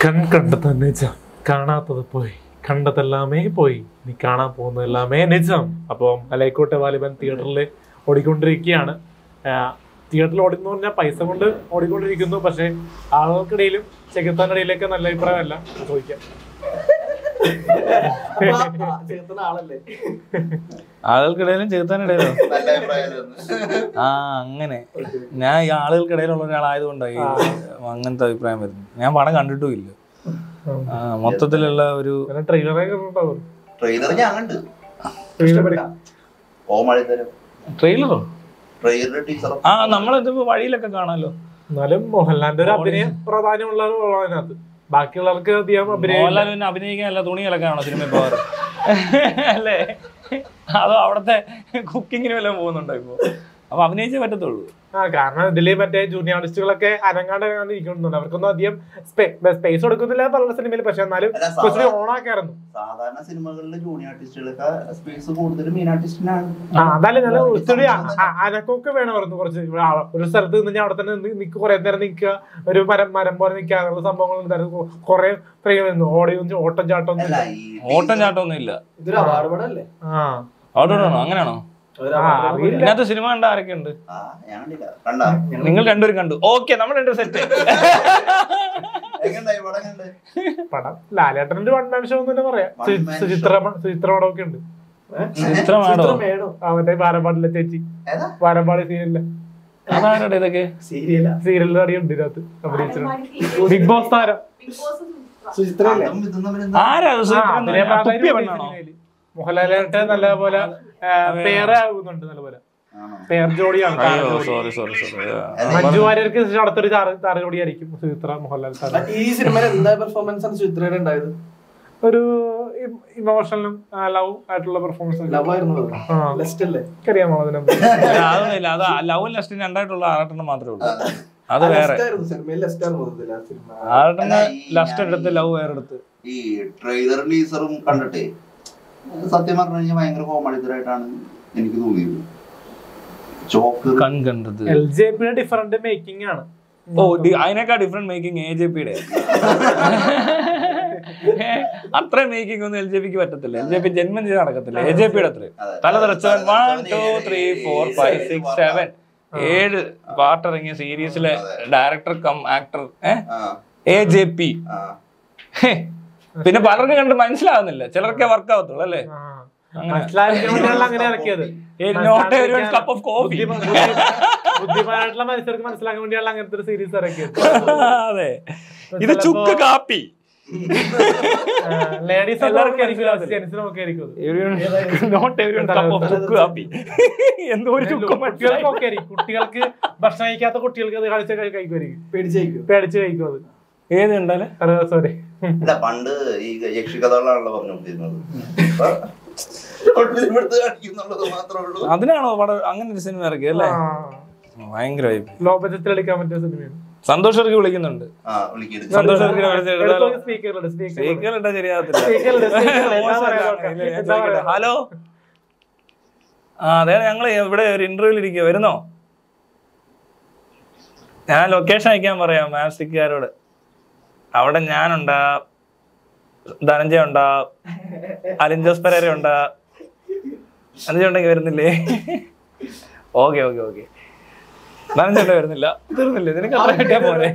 കൺ കണ്ടത് നിജം കാണാത്തത് പോയി കണ്ടതെല്ലാമേ പോയി നീ കാണാൻ പോകുന്നതെല്ലാമേ നിജം അപ്പം അലൈക്കോട്ടെ വാലിബൻ തിയേറ്ററിൽ ഓടിക്കൊണ്ടിരിക്കുകയാണ് തിയേറ്ററിൽ ഓടുന്നു പറഞ്ഞാൽ പൈസ കൊണ്ട് ഓടിക്കൊണ്ടിരിക്കുന്നു പക്ഷെ ആളുകൾക്കിടയിലും ചെകുത്താൻ്റെ ഇടയിലൊക്കെ നല്ല അഭിപ്രായമല്ല ചോദിക്കാം ചേർത്തുന്ന ആളല്ലേ ആളുകൾക്കിടയിലും ചെറുത്താനിടയിലോ നല്ല അഭിപ്രായം ആ അങ്ങനെ ഞാൻ ഈ ആളുകൾക്കിടയിലുള്ള ഒരാളായതുകൊണ്ടായി അങ്ങനത്തെ അഭിപ്രായം വരുന്നത് ഞാൻ പടം കണ്ടിട്ടും ഇല്ല ആ, മൊത്തത്തിലുള്ള ഒരു അങ്ങനെ ട്രെയിലറൊക്കെ ഉണ്ടാവും ട്രെയിലർ ഞാൻ കണ്ട് ഇഷ്ടപ്പെട്ട ഓ മഴത്തരം ട്രെയിലറോ ട്രെയിലർ ടീച്ചർ ആ നമ്മളിത് വഴിയിലൊക്കെ കാണാമല്ലോ എന്നാലും മോഹൻലാലിന്റെ ഒരു അഭിനയം പ്രാധാന്യമുള്ള ഒരു അതിനകത്ത് ബാക്കിയുള്ളവർക്ക് അധികം അഭിനയം മോഹൻലാൽ പിന്നെ അഭിനയിക്കാനല്ല തുണി കലക്കാണോ സിനിമ പോകാറ് അല്ലേ അതോ അവിടത്തെ കുക്കിങ്ങിന് വല്ലതും പോകുന്നുണ്ടോ ഇപ്പൊ അപ്പൊ അഭിനയിച്ചേ പറ്റത്തുള്ളൂ ആ കാരണം ഇതില് മറ്റേ ജൂനിയർ ആർട്ടിസ്റ്റുകളൊക്കെ അനങ്ങാണ്ട് അനങ്ങാണ്ട് ഇരിക്കുന്നുണ്ട് അവർക്കൊന്നും അധികം സ്പേസ് കൊടുക്കുന്നില്ല പല സിനിമയിൽ പക്ഷെ എന്നാലും അല്ല, കുറച്ചുകൂടി സാധാ- ഓണാക്കായിരുന്നു സാധാരണ സിനിമകളിൽ ജൂനിയർ ആർട്ടിസ്റ്റുകളൊക്കെ സ്പേസ് കൂടുതൽ മെയിൻ ആർട്ടിസ്റ്റിനാണ് ആ അതായാലും നല്ല ഒത്തിരി അനക്കൊക്കെ വേണമായിരുന്നു കുറച്ച് ഇവിടെ ആ- ഒരു സ്ഥലത്ത് നിന്ന് അവിടെ തന്നെ നിൽക്കുക കുറെ നേരം നിൽക്കുക ഒരു മരം മരം പോലെ നിൽക്കുക അങ്ങനെയുള്ള സംഭവങ്ങൾ ഉണ്ടായിരുന്നു കുറെ ട്രെയിൻ ഓടിയും ഓട്ടം ചാട്ടം ഒന്നും അല്ല ഇല്ല. ഈ ഓട്ടം ചാട്ടമൊന്നും ഇല്ല ഇതൊരു അവാർഡ് പടല്ലേ ആ ഓട്ടോടാണോ അങ്ങനെയാണോ ഒരു ആ, award അറിയില്ല. ഇതിനകത്ത് സിനിമ കണ്ട ആരൊക്കെ ഉണ്ട് ആ ഞാൻ കണ്ടില്ല കണ്ടാ നിങ്ങൾ രണ്ടുപേരും കണ്ടു ഓക്കെ നമ്മൾ രണ്ടു സെറ്റ് എങ്ങനെയുണ്ടായി പടം കണ്ട് പടം ലാലേട്ടന്റെ വൺ മാൻ ഷോ എന്ന് തന്നെ പറയാം One സു- man സുചിത്ര സുചിത്ര പടമൊക്കെ ഉണ്ട് ചിത്രമാണോ ചിത്രമേടോ ആ മറ്റേ വാരമ്പാടിലെ ചേച്ചി ഏതാ വാരമ്പാടി സീരിയലിലെ അതാരുടെ ഇതൊക്കെ സീരിയലാ സീരിയലിൽ അടിയുണ്ട് ഇതിനകത്ത് അഭിനയിച്ചിട്ടുണ്ട് ബിഗ് ബോസ് താരം സുചിത്രല്ലേ അതും ഇതും തമ്മിൽ എന്താ? ആരാ അത് ആ, സുചിത്ര അതിലെ എന്ന് പറഞ്ഞാ? പ്രാധാന്യം തുപ്പിയ ഉണ്ട് ഈ പെണ്ണാണോ സിനിമയില്. മോഹൻലാലായിട്ട് നല്ലപോലെ പേരാകുന്നുണ്ട് നല്ലപോലെ ആണോ? പേർ ജോഡിയാണ് താര അയ്യോ ജോഡി. സോറി സോറി സോറി മഞ്ജു വാര്യർക്ക് അടുത്തൊരു താര- താര ജോഡിയായിരിക്കും സുചിത്ര മോഹൻലാൽ താരം ഈ സിനിമയിൽ എന്താ പെർഫോമൻസ് ആണ് സുചിത്രയുടെ ഉണ്ടായത് ഒരു ഇമോഷണലും ലവ് ആയിട്ടുള്ള പെർഫോമൻസ് ലവ് ആയിരുന്നു ആ. ലെസ്റ്റ് അല്ലേ അറിയാമോ അതിനെ അതൊന്നുമില്ല അത് ലവും ലെസ്റ്റിന് രണ്ടായിട്ടുള്ള ആറട്ടെണ്ണം മാത്രമേ ഉള്ളൂ അത് വേറെ ലെസ്റ്റ് ആയിരുന്നു സിനിമയിൽ ലെസ്റ്റ് ആണ് തോന്നുന്നില്ല ആ സിനിമ ആറട്ടെണ്ണം അല്ല, ഈ ലെസ്റ്റ് ഞാൻ എടുത്ത് ഈ- ലവ് വേറെ എടുത്ത് ഈ ട്രെയിലർ ടീസറും കണ്ടിട്ടേ സത്യം പറഞ്ഞു കഴിഞ്ഞാൽ ഭയങ്കര കോമഡിതരായിട്ടാണ് എനിക്ക് തോന്നിയത് ചോക്കർ കൺ കണ്ടത് എൽ ജെ പിയുടെ ഡിഫറെന്റ് മേക്കിംഗ് ആണ് ഓ ഡി- അതിനേക്കാൾ ഡിഫറെന്റ് മേക്കിംഗ് എ ജെ പിയുടെ അത്ര മേക്കിംഗ് ഒന്നും എൽ ജെ പിക്ക് പറ്റത്തില്ല എൽ ജെ പി ജന്മം ചെയ്ത് നടക്കത്തില്ല എ ജെ പിയുടെ അത്ര അതെ. തല തെറച്ചവൻ തല വൺ തെറിച്ചവൻ ടു ഏഴ്, ത്രീ ഏഴ്, ഫോർ ഏഴ്, ഫൈവ് ഏഴ് സിക്സ് പാർട്ടാ. സെവൻ ഏഴ് പാർട്ട് ഇറങ്ങിയ സീരീസിലെ ഡയറക്ടർ കം ആക്ടർ ആ, എ ജെ പി ആ. പിന്നെ പലർക്കും കണ്ട് മനസ്സിലാവുന്നില്ല ചിലർക്കേ വർക്ക് ആവത്തുള്ളൂ അല്ലേ ആ. അങ്ങനെ. മനസ്സിലാക്കാൻ വേണ്ടിയാണ് അങ്ങനെ ഇറക്കിയത് not every cup of coffee ബുദ്ധിമാ- ബുദ്ധി- ബുദ്ധിമാനായിട്ടുള്ള മനുഷ്യർക്ക് മനസ്സിലാക്കാൻ വേണ്ടിയാണ് അങ്ങനത്തെ ഒരു സീരീസ് ഇറക്കിയത് അതെ ഇത് ചുക്ക് കാപ്പി ലേഡീസ് എല്ലാവർക്കും ഒക്കെ ആയിരിക്കും മനസ്സിലാവില്ല. ജെൻസിനും ഒക്കെ ആയിരിക്കും അത്. നോട്ട് എവരി കപ്പ് ഓഫ് ചുക്ക് കാപ്പി എന്തോ ഒരു ചുക്ക് കുട്ടികൾക്ക് ഒക്കെ ആയിരിക്കും കുട്ടികൾക്ക് ഭക്ഷണം കഴിക്കാത്ത കുട്ടികൾക്ക് അത് കളിച്ച് കഴിക്കുമായിരിക്കും പേടിച്ചേക്കും പേടിച്ച് കഴിക്കും അത് ഏത് ഉണ്ടല്ലേ സോറി ഇല്ല പണ്ട് ഈ യക്ഷികഥകളാണല്ലോ പറഞ്ഞുകൊണ്ടിരുന്നത് ഇപ്പൊ short film എടുത്ത് കാണിക്കുന്നുള്ളത് മാത്രമേ ഉള്ളൂ അതിനാണോ പടം അങ്ങനെ ഒരു സിനിമ ഇറക്കി അല്ലേ ഭയങ്കരമായി ലോ ബജറ്റിൽ എടുക്കാൻ പറ്റിയ സിനിമയാണ് സന്തോഷ് ഇറക്കി വിളിക്കുന്നുണ്ട് ആ വിളിക്കരുത് സന്തോഷ് ഇറക്കി വിളിച്ചിട്ട് സ്പീക്കറിലുണ്ട് സ്പീക്കർ സ്പീക്കർ ഇട്ടാ ശരിയാകത്തില്ല സ്പീക്കറിലുണ്ട് സ്പീക്കറിലുണ്ട് എന്താ മോശമല്ല. പറയാ ഇല്ല, ഞാൻ എന്താ ചോദിക്കട്ടെ. പറയാ ഹലോ ആ അതെ ഞങ്ങൾ ഇവിടെ ഒരു ഇന്റർവ്യൂവിൽ ഇരിക്കുക വരുന്നോ ഞാൻ ലൊക്കേഷൻ അയക്കാൻ പറയാം മാസ്റ്റിക്കാരോട് അവിടെ ഞാനുണ്ടാ ധനഞ്ജയ ഉണ്ടാ അലിൻ ജോസ് പെരേര ഉണ്ടാ ധനഞ്ജയ ഉണ്ടെങ്കിൽ വരുന്നില്ലേ ഓക്കെ ഓക്കെ ഓക്കെ ധനഞ്ജയ വരുന്നില്ല തീർന്നില്ലേ നിനക്ക് അത്ര കിട്ടിയാ പോരെ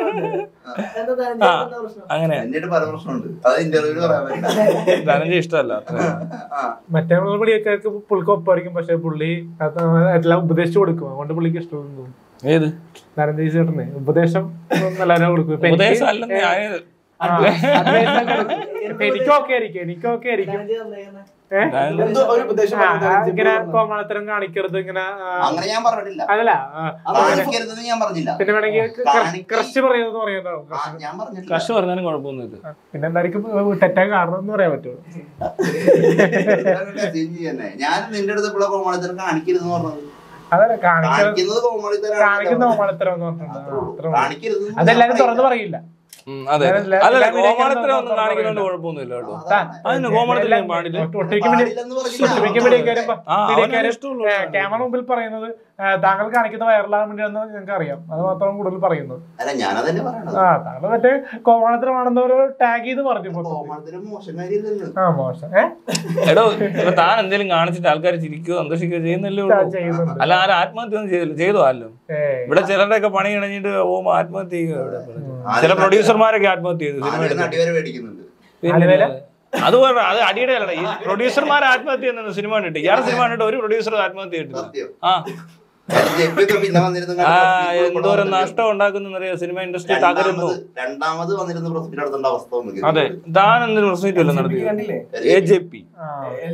ആ അങ്ങനെ എന്നിട്ട് പല പ്രശ്നമുണ്ട് അത് ഇന്റർവ്യൂല് പറയാൻ പറ്റില്ല ധനഞ്ജയ ഇഷ്ടമല്ല അത്ര ആ, മറ്റേ പുള്ളിയൊക്കെ പുള്ളിക്ക് ഒപ്പായിരിക്കും പക്ഷെ പുള്ളി അത് എല്ലാം ഉപദേശിച്ചു കൊടുക്കും അതുകൊണ്ട് പുള്ളിക്ക് ഇഷ്ടം തോന്നും ഏത് നരേന്ദ്ര ചേട്ടനെ ഉപദേശം എല്ലാവരും കൊടുക്കും ഇപ്പൊ എനിക്ക് ഉപദേശം അല്ലെന്ന് ഞാൻ ആ, advice ഒക്കെ കൊടുക്കും. ഇപ്പൊ എനിക്കൊക്കെ ആയിരിക്കും എനിക്കൊക്കെ ആയിരിക്കും ഏ? എന്തോ ഒരു ഉപദേശം ആ, പറഞ്ഞത് ആ, ജിബ്രു ഇങ്ങനെ പറഞ്ഞത്. കോമാളിത്തരം കാണിക്കരുത് ഇങ്ങനെ ആ, അങ്ങനെ ഞാൻ പറഞ്ഞിട്ടില്ല അതല്ല ആ, കാണിക്കരുതെന്ന് ഞാൻ പറഞ്ഞില്ല പിന്നെ വേണമെങ്കിൽ കാണിക്ക- ക്രഷ് പറയുന്നത് പറയുന്നുണ്ടാവും ആ, ഞാൻ പറഞ്ഞിട്ടില്ല കർഷ പറഞ്ഞാലും കുഴപ്പമൊന്നുമില്ല പിന്നെ എന്തായിരിക്കും തെറ്റാൻ കാരണം എന്ന് പറയാൻ പറ്റുള്ളൂ Message ചെയ്യന്നെ. ഞാൻ നിന്റെ അടുത്ത് ഇപ്പോൾ കോമാളിത്തരം കാണിക്കരുതെന്ന് പറഞ്ഞത് അതല്ല കാണിക്കുന്നത് കാണിക്കുന്നത് കോമാളിത്തരം കാണിക്കുന്ന കോമാളിത്തരം എന്ന് പറഞ്ഞിട്ടുണ്ട് ആ, അത്രേ ഉള്ളൂ. കാണിക്കരുത് അതെല്ലാരും തുറന്നു പറയില്ല ഉം, അതെ ഞാൻ എല്ലാ- അല്ലല്ല എല്ലാ വീഡിയോയ്ക്കും കോമാളിത്തരം ഒന്നും ഒന്നും കാണിക്കുന്നതുകൊണ്ട് പറയില്ല. കുഴപ്പമൊന്നുമില്ല കേട്ടോ അതാണ്. അതിന് കോമാളിത്തരം പാടില്ല ഒട്ടുമിക്ക വീഡിയോ- പാടില്ലെന്ന് പറഞ്ഞില്ല. ഒട്ടുമിക്ക വീഡിയോക്കാരും പ- ആ അവനെ വീഡിയോക്കാരും ഇഷ്ടമുള്ളൂ ക്യാമറ മുമ്പിൽ പറയുന്നത് ആ, താങ്കൾ കാണിക്കുന്ന വൈറലാകാൻ വേണ്ടിയാണെന്ന് ഞങ്ങൾക്ക് അറിയാം അത് മാത്രം കൂടുതൽ പറയുന്നത് അല്ല ഞാനതന്നെ പറയണത് ആ താങ്കൾ മറ്റേ കോമാളത്തിലാണെന്ന് ഒരു ടാഗ് ചെയ്ത് പറഞ്ഞു ഇപ്പൊ. കോമാളിത്തരം മോശം കാര്യമില്ലെന്ന് ആ മോശം ഏ എടോ ഇപ്പൊ താൻ എന്തെങ്കിലും കാണിച്ചിട്ട് ആൾക്കാർ ചിരിക്കുകയോ സന്തോഷിക്കുകയോ ചെയ്യുന്നല്ലേ ആ, ഉള്ളൂ ചെയ്യുന്നുണ്ട് അല്ല ആരും ആത്മഹത്യ ഒന്നും ചെയ്തില്ല ചെയ്തു ആല്ലോ ഏ ഇവിടെ ചിലരുടെ ഒക്കെ പണി കഴിഞ്ഞിട്ട് ഓ ആത്മഹത്യ ചെയ്യുക ഇവിടെ ആദ്യം ചില പ്രൊഡ്യൂസർമാരൊക്കെ ആത്മഹത്യ ചെയ്തു സിനിമ ആദ്യം എടുത്തിട്ട്. നടിവരെ മേടിക്കുന്നുണ്ട് ആലുവേല? അത് പറഞ്ഞ അത് അടിയുടെ അല്ലടാ ഈ പ്രൊഡ്യൂസർമാർ ആത്മഹത്യ ചെയ്യുന്നത് സിനിമ കണ്ടിട്ട് ഇയാളെ സിനിമ കണ്ടിട്ട് ഒരു പ്രൊഡ്യൂസർ ആത്മഹത്യ ചെയ്തിട്ടില്ല സത്യം ആ ജെപ്പിയൊക്കെ പിന്നെ വന്നിരുന്നു ആ എന്തോരം നഷ്ടം ഉണ്ടാക്കുന്നറിയോ സിനിമ ഇൻഡസ്ട്രി തകരുന്നു രണ്ടാമത് വന്നിരുന്ന് പ്രസിഡന്റ് നടത്തേണ്ട അവസ്ഥ വന്നു അതെ താൻ എന്തിനു പ്രസ് മീറ്റ് വല്ലതും നടത്തി കണ്ടില്ലേ എ ജെ പി ആ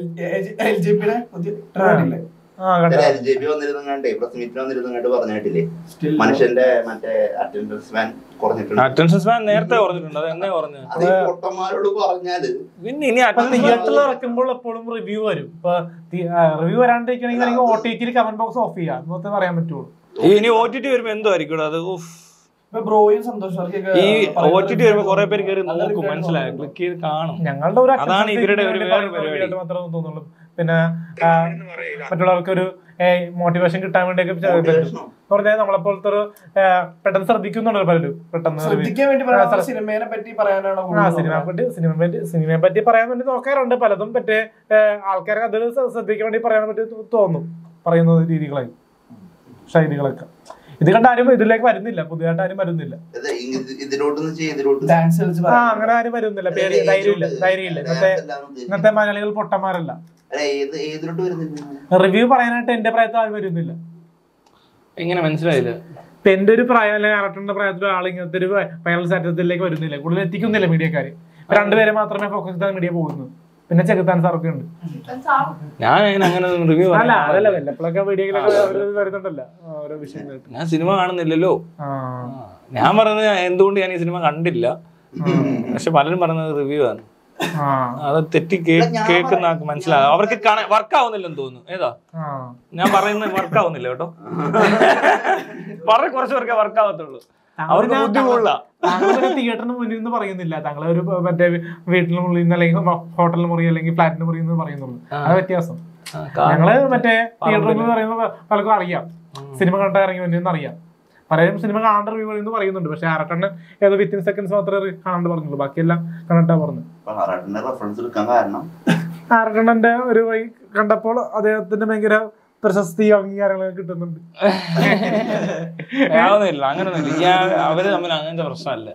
എൽ ജെ പിയുടെ പുതിയ ട്രെൻഡ് ഇല്ലേ ആ കണ്ടോ എൽ ജെ പി വന്നിരുന്നങ്ങാണ്ടേ പ്രസ് മീറ്റിൽ വന്നിരുന്നങ്ങാണ്ട് പറഞ്ഞിട്ടില്ലേ സ്റ്റിൽ മനുഷ്യന്റെ മറ്റേ അറ്റൻഡൻസ് മാൻ കുറഞ്ഞിട്ടുണ്ട് അറ്റൻഷൻ സ്പാൻ നേരത്തെ പറഞ്ഞിട്ടുണ്ട് അത് എന്നെ പറഞ്ഞു അത് ഈ പൊട്ടന്മാരോട് പറഞ്ഞാല് പിന്നെ ഇനി ഇപ്പൊ അറ്റൻഷൻ തിയേറ്ററിൽ ഇറക്കുമ്പോൾ എപ്പോഴും റിവ്യൂ വരും ഇപ്പൊ റിവ്യൂ വരാണ്ടിരിക്കണമെങ്കിൽ ഒ ടി ടിയിൽ കമന്റ് ബോക്സ് ഓഫ് ചെയ്യാം എന്നൊക്കെ പറയാൻ പറ്റുള്ളൂ ഇനി ഒ ടി ടി വരുമ്പോ എന്തോ ആയിരിക്കും അത് ഉഫ്. ഇപ്പൊ ബ്രോയും സന്തോഷ് വർക്കൊക്കെ ഈ പറയുന്ന ഒ ടി ടി വരുമ്പോ കുറെ പേര് review കയറി നല്ല നോക്കും review മനസ്സിലായി ആണ് ക്ലിക്ക് ചെയ്ത് കാണും ഞങ്ങളുടെ ഒരു അതാണ് attention ഇവരുടെ seeking ഒരു വേണ്ടി വേറെ പറയുന്ന പരിപാടി. review ആയിട്ട് മാത്രമേ തോന്നുള്ളൂ പിന്നെ ആ, മറ്റുള്ളവർക്ക് ഒരു മോട്ടിവേഷൻ കിട്ടാൻ വേണ്ടിയൊക്കെ Motivation ഓ? പറഞ്ഞാൽ നമ്മളെപ്പോലത്തെ ഒരു ആ, പെട്ടെന്ന് ശ്രദ്ധിക്കുന്നുണ്ട് പലരും പെട്ടെന്ന് review. ശ്രദ്ധിക്കാൻ വേണ്ടി ആ, പറയാൻ ശ്ര- സിനിമയെ പറ്റി പറയാനാണ് ആ കൂടുതൽ സിനിമയെ നോക്കുന്നത്. പറ്റി സിനിമയെ പറ്റി സിനിമയെ പറ്റി പറയാൻ വേണ്ടി നോക്കാറുണ്ട് പലതും മറ്റേ ആൾക്കാരെ അതിൽ ശ്രദ്ധിക്കാൻ വേണ്ടി പറയാൻ പറ്റി തോ- തോന്നും പറയുന്ന രീതികളായി ശൈലികളൊക്കെ ഇത് കണ്ട് ആരും ഇതിലേക്ക് വരുന്നില്ല പുതിയതായിട്ട് ആരും വരുന്നില്ല ഇത് ഇങ്ങ- ഇതിലോട്ടൊന്ന് ചെയ്തിലോട്ട് ഡാൻസ് കളിച്ച് ആ പറയാൻ. അങ്ങനെ ആരും വരുന്നില്ല പേടി ധൈര്യമില്ല ധൈര്യമില്ല ഇന്നത്തെ ഇന്നത്തെ മലയാളികൾ പൊട്ടന്മാരല്ല അല്ല ഏത് ഏതിലോട്ട് വരുന്നില്ല റിവ്യൂ പറയാനായിട്ട് എന്റെ പ്രായത്തിൽ ആരും വരുന്നില്ല എങ്ങനെ മനസ്സിലായില്ല ഇപ്പൊ എന്റെ ഒരു പ്രായം അല്ലെങ്കിൽ അറട്ടന്റെ പ്രായത്തിൽ ആൾ ഇങ്ങനത്തെ ഒരു വൈറൽ സാറ്റത്തിലേക്ക് വരുന്നില്ല കൂടുതൽ എത്തിക്കുന്നില്ല മീഡിയക്കാര് ഇപ്പൊ രണ്ടുപേരെ മാത്രമേ ഫോക്കസ് ചെയ്താൽ മീഡിയ പോകുന്നു പിന്നെ ചെകുത്താൻ സാറൊക്കെ ഉണ്ട് ഞാൻ അതിന് അങ്ങനെ റിവ്യൂ അല്ല അതല്ല വല്ലപ്പോഴൊക്കെ വീഡിയോയിലൊക്കെ അവര് വരുന്നുണ്ടല്ലോ ആ, ഓരോ വിഷയങ്ങളായിട്ട് ഞാൻ സിനിമ കാണുന്നില്ലല്ലോ ആ ഞാൻ പറയുന്നത് ഞാൻ എന്തുകൊണ്ട് ഞാൻ ഈ സിനിമ കണ്ടില്ല പക്ഷെ പലരും പറയുന്നത് റിവ്യൂ ആണ് ആ അത് തെറ്റി കേ- കേൾക്കുന്ന ആൾക്ക് മനസ്സിലാകും അവർക്ക് കാണാൻ വർക്ക് ആവുന്നില്ലെന്ന് തോന്നുന്നു ഏതാ ആ ഞാൻ പറയുന്നത് വർക്ക് ആവുന്നില്ല കേട്ടോ വളരെ കുറച്ച് പേർക്കേ വർക്ക് ആവത്തുള്ളൂ അവർക്ക് ബുദ്ധി കൂടുതലാ താങ്കൾ തിയേറ്ററിന് മുന്നിൽ നിന്ന് പറയുന്നില്ല താങ്കൾ ഒരു മറ്റേ വീട്ടിൽ മുറിയിൽ നിന്ന് അല്ലെങ്കിൽ ഹോട്ടലിൽ മുറി അല്ലെങ്കിൽ ഫ്ലാറ്റിന് മുറി എന്ന് പറയുന്നുള്ളൂ അത് വ്യത്യാസം ആ, കാരണം ഞങ്ങള് മറ്റേ തിയേറ്ററിൽ എന്ന് പറയുന്നത് പലർക്കും അറിയാം സിനിമ കണ്ട ഇറങ്ങി വന്നെന്ന് അറിയാം പലരും സിനിമ കാണേണ്ട റിവ്യൂ എന്ന് പറയുന്നുണ്ട് പക്ഷെ ആരട്ടണ്ണൻ ഏതോ വിത്തിൻ സെക്കൻഡ്സ് മാത്രമേ കാണാണ്ട് പറഞ്ഞുള്ളൂ ബാക്കിയെല്ലാം കണ്ടിട്ടാ പറഞ്ഞു റെഫറൻസ് എടുക്കാൻ കാരണം ആരട്ടണ്ണന്റെ ഒരു വഴി കണ്ടപ്പോൾ അദ്ദേഹത്തിന്റെ ഭയങ്കര പ്രശസ്തി അംഗീകാരങ്ങളൊക്കെ കിട്ടുന്നുണ്ട് ആവുന്നില്ല അങ്ങനൊന്നുമില്ല ഞാൻ അവര് തമ്മിൽ അങ്ങനത്തെ പ്രശ്നമല്ല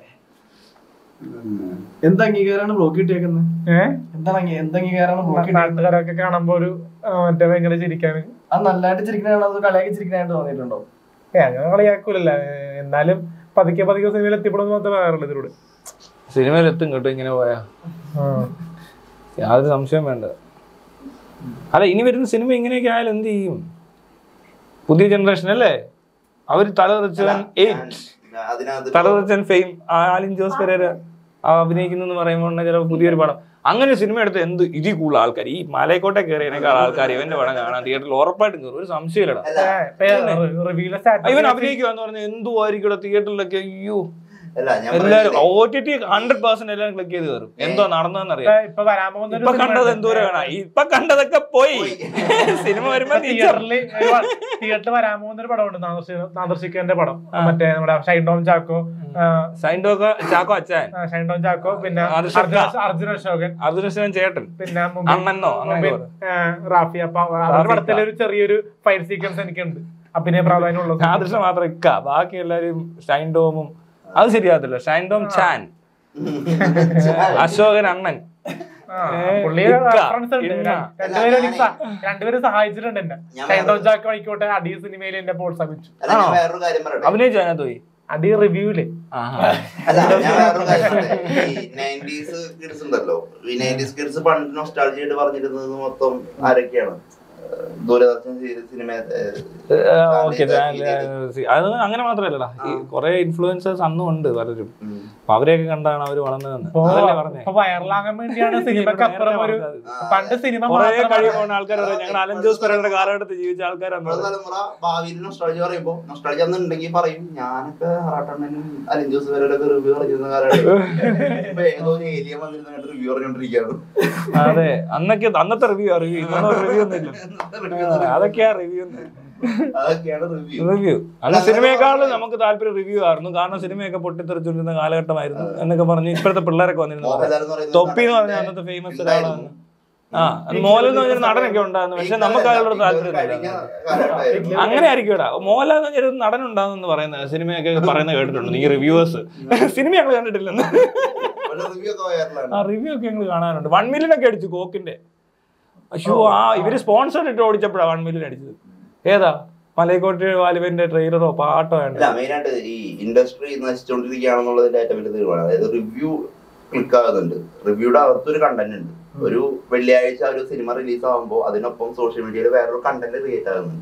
എന്ത് അംഗീകാരമാണ് ബ്ലോക്ക് കിട്ടിയേക്കുന്നത് ഏഹ് എന്താണ് അംഗീ- എന്ത് അംഗീകാരമാണ് ബ്ലോക്ക് കിട്ടിയേക്കുന്നത് നാട്ടുകാരൊക്കെ കാണുമ്പോ ഒരു ആ, മറ്റേ ഭയങ്കര ചിരിക്കാന് അത് നല്ലതായിട്ട് ചിരിക്കണാണോ അത് കളിയാക്കി ചിരിക്കണായിട്ട് തോന്നിയിട്ടുണ്ടോ ഏ അങ്ങനെ കളിയാക്കൂലല്ല എന്നാലും പതുക്കെ പതുക്കെ സിനിമയിൽ എത്തിപ്പെടുന്നു മാത്രമേ പറയാറുള്ളൂ ഇതിലൂടെ സിനിമയിൽ എത്തും കേട്ടോ ഇങ്ങനെ പോയാ ആ. യാതൊരു സംശയം വേണ്ട അല്ല ഇനി വരുന്ന സിനിമ ഇങ്ങനെയൊക്കെ ആയാലും എന്ത് ചെയ്യും പുതിയ ജനറേഷൻ അല്ലേ അവര് തലതെറിച്ചവൻ എയ്റ്റ് അതിനകത്ത് തലതെറിച്ചൻ ഫെയിം ആലിൻ ജോസ് പെരേര അഭിനയിക്കുന്നു പറയുമ്പോൾ ചില പുതിയൊരു പടം അങ്ങനെ സിനിമ എടുത്ത് എന്ത് ഇതിൽ കൂടുതൽ ആൾക്കാർ ഈ മലയക്കോട്ടെ കയറിയതിനേക്കാൾ ആൾക്കാർ ഇവന്റെ പടം കാണാൻ തിയേറ്ററിൽ ഉറപ്പായിട്ടും കയറും ഒരു സംശയമില്ലടാ അല്ല ഏ, ഇപ്പൊ റിവ്യൂലെ സ്റ്റാറ്റസ് ഇവൻ അഭിനയിക്കുക എന്ന് പറഞ്ഞാൽ എന്തോ ആയിരിക്കും തിയേറ്ററിലൊക്കെ അയ്യോ അല്ല ഞാൻ എല്ലാരും പറയുന്നത് O T T hundred percent എല്ലാവരും ക്ലിക്ക് ചെയ്ത് കയറും എന്തോ നടന്നതെന്ന് അറിയാം ഇപ്പൊ വരാൻ പോകുന്ന ഒരു ഇപ്പൊ സിനിമ കണ്ടത് ഉണ്ട്. എന്തോരം കാണാം ഇപ്പൊ കണ്ടതൊക്കെ പോയി സിനിമ വരുമ്പോ തിരിച്ചറിഞ്ഞു തിയേറ്ററിൽ തിയേറ്ററിൽ വരാൻ പോകുന്ന ഒരു പടമുണ്ട് നാദർശിക്കന്റെ പടം മറ്റേ നമ്മുടെ ഷൈൻഡോം ചാക്കോ ആ, സൈൻഡോക്കെ ചാക്കോ അച്ചായൻ ആ, ഷൈൻഡോം ചാക്കോ പിന്നെ അർജുൻ അർജുന അർജുന അശോകൻ അർജുനൻ ചേട്ടൻ പിന്നെ മുമ്പിൽ- അണ്ണനോ അങ്ങനെ മുമ്പിൽ, ആ, റാഫി അപ്പൊ അവരുടെ പടത്തിലെ ഒരു ചെറിയൊരു ഫൈറ്റ് സീക്വൻസ് എനിക്കുണ്ട് അഭിനയ പ്രാധാന്യമുള്ളത് ആദർശ മാത്രം ഇക്ക ബാക്കി എല്ലാരും ഷൈൻഡോമും അത് ശരിയാകത്തില്ല ഷൈൻഡോം ചാൻ അശോകൻ അണ്ണൻ ആ, ഏ, പുള്ളി ഇക്ക, reference ഉണ്ട്. ഇന്ന. രണ്ടുപേരും എനിക്ക് സഹ- രണ്ടുപേരും സഹായിച്ചിട്ടുണ്ട് എന്നെ ഞാൻ ഷൈൻഡോം ചാക്കോ ആയിക്കോട്ടെ അടി സിനിമയിൽ എന്നെ പ്രോത്സാഹിപ്പിച്ചു അല്ല ഞാൻ വേറൊരു കാര്യം പറയട്ടെ അഭിനയിച്ചു അതിനകത്ത് പോയി അടി റിവ്യൂല് ആഹാ. അല്ല ഞാൻ വേറൊരു കാര്യം പറയട്ടെ ഈ നയൻറ്റീസ് കിഡ്സ് ഉണ്ടല്ലോ ഈ നയൻറ്റീസ് കിഡ്സ് പണ്ട് നൊസ്റ്റാൾജിയായിട്ട് പറഞ്ഞിരുന്നത് മൊത്തം ആരൊക്കെയാണ് ഏഹ് ദൂരദർശൻ സിനിമ ഓക്കെ അത് അങ്ങനെ മാത്രല്ലടാ ഈ കുറെ ഇൻഫ്ലുവൻസേഴ്സ് അന്നും ഉണ്ട് പലരും അപ്പൊ അവരെയൊക്കെ കണ്ടാണ് അവര് വളർന്നതെന്ന് ഇപ്പൊ അതല്ലേ പറഞ്ഞേ ഇപ്പൊ വൈറലാകാൻ വേണ്ടിയാണ് സിനിമക്ക് അപ്പുറം ഒരു പണ്ട് സിനിമ കുറെ മാത്രം കഴിവ് പോകുന്ന ആൾക്കാർ ഞങ്ങൾ അലൻ ജോസ് പെരയുടെ കാലഘട്ടത്തിൽ ജീവിച്ച ആൾക്കാരാണ് നമ്മുടെ തലമുറ ഭാവിയിൽ നൊസ്റ്റാളജി പറയുമ്പോ നൊസ്റ്റാളജി അന്ന് ഉണ്ടെങ്കിൽ പറയും ഞാനൊക്കെ ഹറാട്ടണ്ണനും അലിൻ ജോസ് വരെയൊക്കെ റിവ്യൂ പറഞ്ഞിരുന്ന കാലഘട്ടം ഇപ്പൊ ഏതോ ഒരു ഏലിയൻ വന്നിരുന്ന റിവ്യൂ പറഞ്ഞോണ്ടിരിക്കുകയാണ് അതെ അന്നൊക്കെ അന്നത്തെ റിവ്യൂ റിവ്യൂ ഇന്നൊന്നും റിവ്യൂ ഒന്നും ഇല്ല അതൊക്കെയാ റിവ്യൂ അതൊക്കെയാണ് റിവ്യൂ റിവ്യൂ അത് സിനിമയെക്കാളും നമുക്ക് താല്പര്യം റിവ്യൂ ആയിരുന്നു കാരണം സിനിമയൊക്കെ പൊട്ടിത്തെറിച്ചുകൊണ്ടിരുന്ന കാലഘട്ടമായിരുന്നു എന്നൊക്കെ പറഞ്ഞ് ഇപ്പോഴത്തെ പിള്ളേരൊക്കെ വന്നിരുന്നു മോഹൻലാൽ എന്ന് പറയുന്നത് തൊപ്പി എന്ന് പറഞ്ഞ അന്നത്തെ ഫേമസ് ഒരാളാണ് ആ മോഹൻലാൽ എന്ന് പറഞ്ഞൊരു നടനൊക്കെ ഉണ്ടായിരുന്നു പക്ഷെ നമുക്ക് അതിനോട് താല്പര്യം കഴിഞ്ഞ കാലഘട്ടമായിരുന്നു. അങ്ങനെ ആയിരിക്കും മോഹൻലാൽ എന്ന് പറഞ്ഞൊരു നടൻ ഉണ്ടാകുന്നെന്ന് പറയുന്നത് സിനിമയൊക്കെ പറയുന്നത് കേട്ടിട്ടുണ്ട് ഈ റിവ്യൂവേഴ്സ് സിനിമ ഞങ്ങൾ കണ്ടിട്ടില്ലെന്ന് ഒരു റിവ്യൂ ഒക്കെ വൈറലാണ് ആ റിവ്യൂ ഒക്കെ ഞങ്ങൾ കാണാനുണ്ട് വൺ മില്യൺ ഒക്കെ അടിച്ചു കോക്കിന്റെ അയ്യോ ആ ഇവര് സ്പോൺസർ ഇട്ട് ഓടിച്ചപ്പോഴാണ് വൺ മില്യൺ അടിച്ചത് ഏതാ മലയക്കോട്ട് വാലിബന്റെ ട്രെയിലറോ പാട്ടോ വേണ്ട അല്ല മെയിനായിട്ട് ഈ ഇൻഡസ്ട്രി നശിച്ചുകൊണ്ടിരിക്കുകയാണെന്നുള്ളതിന്റെ ഏറ്റവും വലിയ തീരുമാനം അതായത് റിവ്യൂ ക്ലിക്ക് ആകുന്നുണ്ട് റിവ്യൂടെ അകത്തൊരു കണ്ടന്റ് ഉണ്ട് ഒരു വെള്ളിയാഴ്ച ഒരു സിനിമ റിലീസ് ആകുമ്പോൾ അതിനൊപ്പം സോഷ്യൽ മീഡിയയിൽ വേറൊരു കണ്ടന്റ് ക്രിയേറ്റ് ആകുന്നുണ്ട്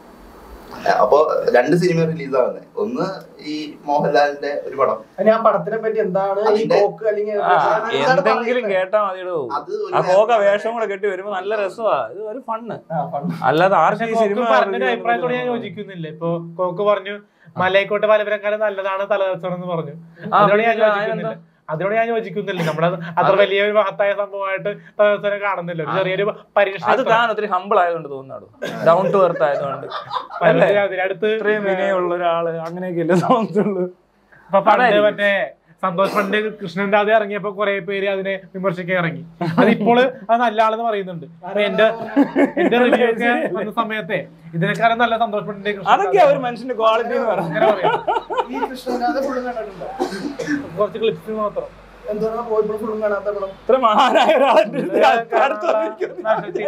അപ്പോ രണ്ട് സിനിമ റിലീസ് ആകുന്നത് ഒന്ന് ഈ മോഹൻലാലിന്റെ ഒരു പടം ഇനി ആ പടത്തിനെ പറ്റി എന്താണ് ഈ അതിന്റെ- കോക്ക് അല്ലെങ്കിൽ ആ, എന്താണ് എന്തെങ്കിലും പറയുന്നത്? കേട്ടാ മതിയിടോ അത് ഒരു ആ കോക വേഷം കൂടെ കെട്ടി വരുമ്പോ നല്ല രസമാ ഇത് ഒരു ഫണ്ണ് ആ, പണ്ട്. അല്ലാതെ ആർക്കും പക്ഷെ ഈ കോക്ക് സിനിമ പറഞ്ഞൊരു review അഭിപ്രായത്തോട് ഞാൻ ഒന്നും യോജിക്കുന്നില്ല ഇപ്പൊ കോക്ക് പറഞ്ഞു മലയക്കോട്ടെ പലവരക്കാലം നല്ലതാണ് തലദർശനം എന്ന് പറഞ്ഞു ആ, അതിനോട് ഞാൻ പിന്നെ യോജിക്കുന്നില്ല അതിനോട് ഞാൻ യോജിക്കുന്നില്ല നമ്മുടെ അത്ര വലിയൊരു മഹത്തായ സംഭവമായിട്ട് തലദർശനം കാണുന്നില്ല ഒരു ചെറിയൊരു അത് പരീക്ഷണം താൻ ഒത്തിരി ഹമ്പിൾ ആയതുകൊണ്ട് തോന്നുന്നു ഡൗൺ ടു എർത്ത് ആയതുകൊണ്ട് അതിനടുത്ത് ഇത്രയും വിനയുള്ള ഒരാള് അങ്ങനെയൊക്കെയല്ലേ തോന്നുന്നുള്ളൂ ഇപ്പൊ പണ്ട് അതായിരിക്കും. മറ്റേ സന്തോഷ് പണ്ട് കൃഷ്ണൻ രാധ ഇറങ്ങിയപ്പോ കുറെ പേര് അതിനെ വിമർശിക്കാൻ ഇറങ്ങി അതിപ്പോൾ അത് നല്ല ആളെന്ന് പറയുന്നുണ്ട് അപ്പൊ എന്റെ എന്റെ റിവ്യൂ ഒക്കെ വന്ന സമയത്തെ ഇതിനേക്കാളും നല്ല സന്തോഷ് പണ്ടിന്റെ കൃഷ്ണൻ അതൊക്കെ രാധ ഒരു മനുഷ്യന്റെ ക്വാളിറ്റി എന്ന് പറയുന്നത് അങ്ങനെ പറയാം ഈ കൃഷ്ണനാഥ ഫുള്ളും കണ്ടിട്ടുണ്ടോ കുറച്ച് ക്ലിപ്സ് മാത്രം എന്തുകൊണ്ടാണ് പോയപ്പോഴും ഫുള്ളും കാണാത്ത പടം ഇത്ര മഹാനായ ഒരാളുടെ അടുത്ത് വന്നിരിക്കുന്നു.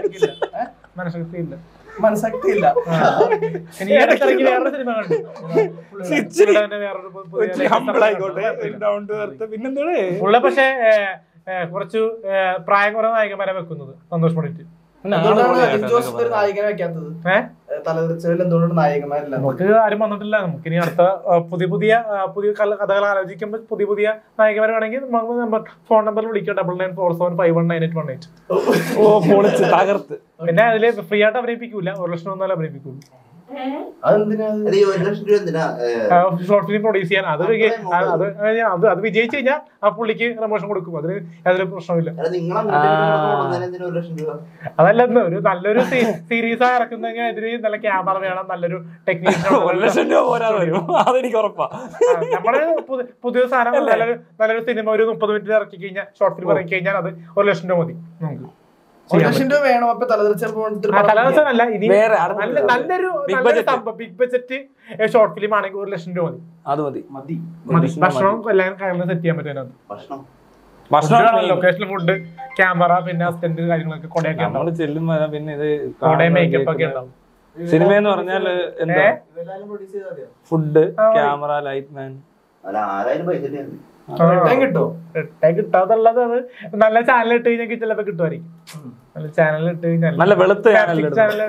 മനഃശക്തി ഇല്ല മനസ്സക്തി ഇല്ല ഇനി ഈ അടുത്തിറങ്ങി വേറൊരു സിനിമ കണ്ടു ഇച്ചിരി പുള്ളിയുടെ തന്നെ വേറൊരു പു- പുതിയ ഒത്തിരി ഹമ്പിൾ ആയിക്കോട്ടെ ഡൗൺ ടു എർത്ത് പിന്നെന്താണ് പുള്ള പക്ഷേ ഏ, ഏ, കുറച്ച് ഏ, പ്രായം കുറവ് നായകന്മാരെ വെക്കുന്നത് സന്തോഷ് പണ്ടിട്ട് എന്തുകൊണ്ടാണ് അലിൻ ജോസ് ഒരു നായകനെ വെക്കാത്തത് ഏ? തലതിരിച്ചതിൽ എന്തുകൊണ്ടാണ് നായകന്മാരില്ല നമുക്ക് ആരും വന്നിട്ടില്ല നമുക്ക് ഇനി അടുത്ത ആ, പുതിയ പുതിയ ആ, പുതിയ കല- കഥകൾ ആലോചിക്കുമ്പോൾ പുതിയ പുതിയ നായകന്മാർ വേണമെങ്കിൽ നമുക്ക് നമ്പർ ഫോൺ നമ്പർ വിളിക്കാം double nine four seven five one nine eight one eight ഓ പൊളിച്ച് തകർത്ത് പിന്നെ അതില് ഫ്രീ ആയിട്ട് അഭിനയിപ്പിക്കൂല ഒരു ലക്ഷം ഒന്നാലും അഭിനയിപ്പിക്കൂല അതെന്തിനാ അത്? അല്ല, ഈ ഒരു ലക്ഷം രൂപ എന്തിനാ ഏഹ്, ഷോർട്ട് ഫിലിം പ്രൊഡ്യൂസ് ചെയ്യാൻ അത് വിജയി- ആ, അത് അത് അത് വിജയിച്ചു കഴിഞ്ഞാൽ ആ പുള്ളിക്ക് പ്രമോഷൻ കൊടുക്കും അതിന് യാതൊരു പ്രശ്നമില്ല അല്ല, നിങ്ങളെ അങ്ങോട്ടും ഇങ്ങോട്ടും ഓടുന്നതിന് എന്തിനാ ഒരു ലക്ഷം രൂപ അതല്ല ഇന്ന് ഒരു നല്ലൊരു സീരീസ് ആയി ഇറക്കുന്നെങ്കിൽ അതിന് നല്ല ക്യാമറ വേണം നല്ലൊരു ടെക്നീഷ്യൻ ഒരു ലക്ഷം രൂപ പോരാതെ വരും അതെനിക്ക് ഉറപ്പാ നമ്മള് പുതി- പുതിയ സാധനം നല്ലൊരു നല്ലൊരു സിനിമ ഒരു മുപ്പത് മിനിറ്റ് ഇറക്കി കഴിഞ്ഞാൽ ഷോർട്ട് ഫിലിം ഇറക്കി കഴിഞ്ഞാൽ അത് ഒരു ലക്ഷം രൂപ മതി നമുക്ക് ഒരു ചെയ്യാൻ ലക്ഷം രൂപ വേണം അപ്പൊ തലതിരിച്ചപ്പോ തലവസനല്ല ഇനി വേറെ നല്ല നല്ലൊരു Big നല്ലൊരു budget. സംഭവം ബിഗ് ബഡ്ജറ്റ് ഷോർട്ട് ഫിലിം ആണെങ്കിൽ ഒരു ലക്ഷം രൂപ മതി അത് മതി മതി മതി ലക്ഷം ഭക്ഷണം എല്ലാം കാര്യങ്ങളും സെറ്റ് ചെയ്യാൻ പറ്റും അതിനകത്ത് ഭക്ഷണം ഭക്ഷണം ലൊക്കേഷനിൽ ഫുഡ് ക്യാമറ പിന്നെ അസിസ്റ്റന്റ് കാര്യങ്ങളൊക്കെ കൊടയൊക്കെ ഉണ്ടാവും നമ്മള് ചെല്ലുമ്പോ പിന്നെ ഇത് കൊട കാണുന്ന മേക്കപ്പ് ഒക്കെ കേൾക്കുന്ന- ഉണ്ടാവും സിനിമ എന്ന് പറഞ്ഞാല് എന്താ ഏ? ഇതെല്ലാം പ്രൊഡ്യൂസ് ചെയ്താൽ മതിയോ ഫുഡ് ആ, ക്യാമറ ലൈറ്റ് മാൻ അല്ല ആരായാലും പൈസ തന്നെയാണ് റിട്ടേൺ കിട്ടോ റിട്ടേൺ കിട്ടാതുള്ളത് അത് നല്ല ചാനൽ ഇട്ട് കഴിഞ്ഞാൽ ചിലപ്പോ കിട്ടുമായിരിക്കും നല്ല ചാനൽ ഇട്ട് കഴിഞ്ഞാൽ നല്ല വെളുത്ത channel ഇടുന്നു. ചാനൽ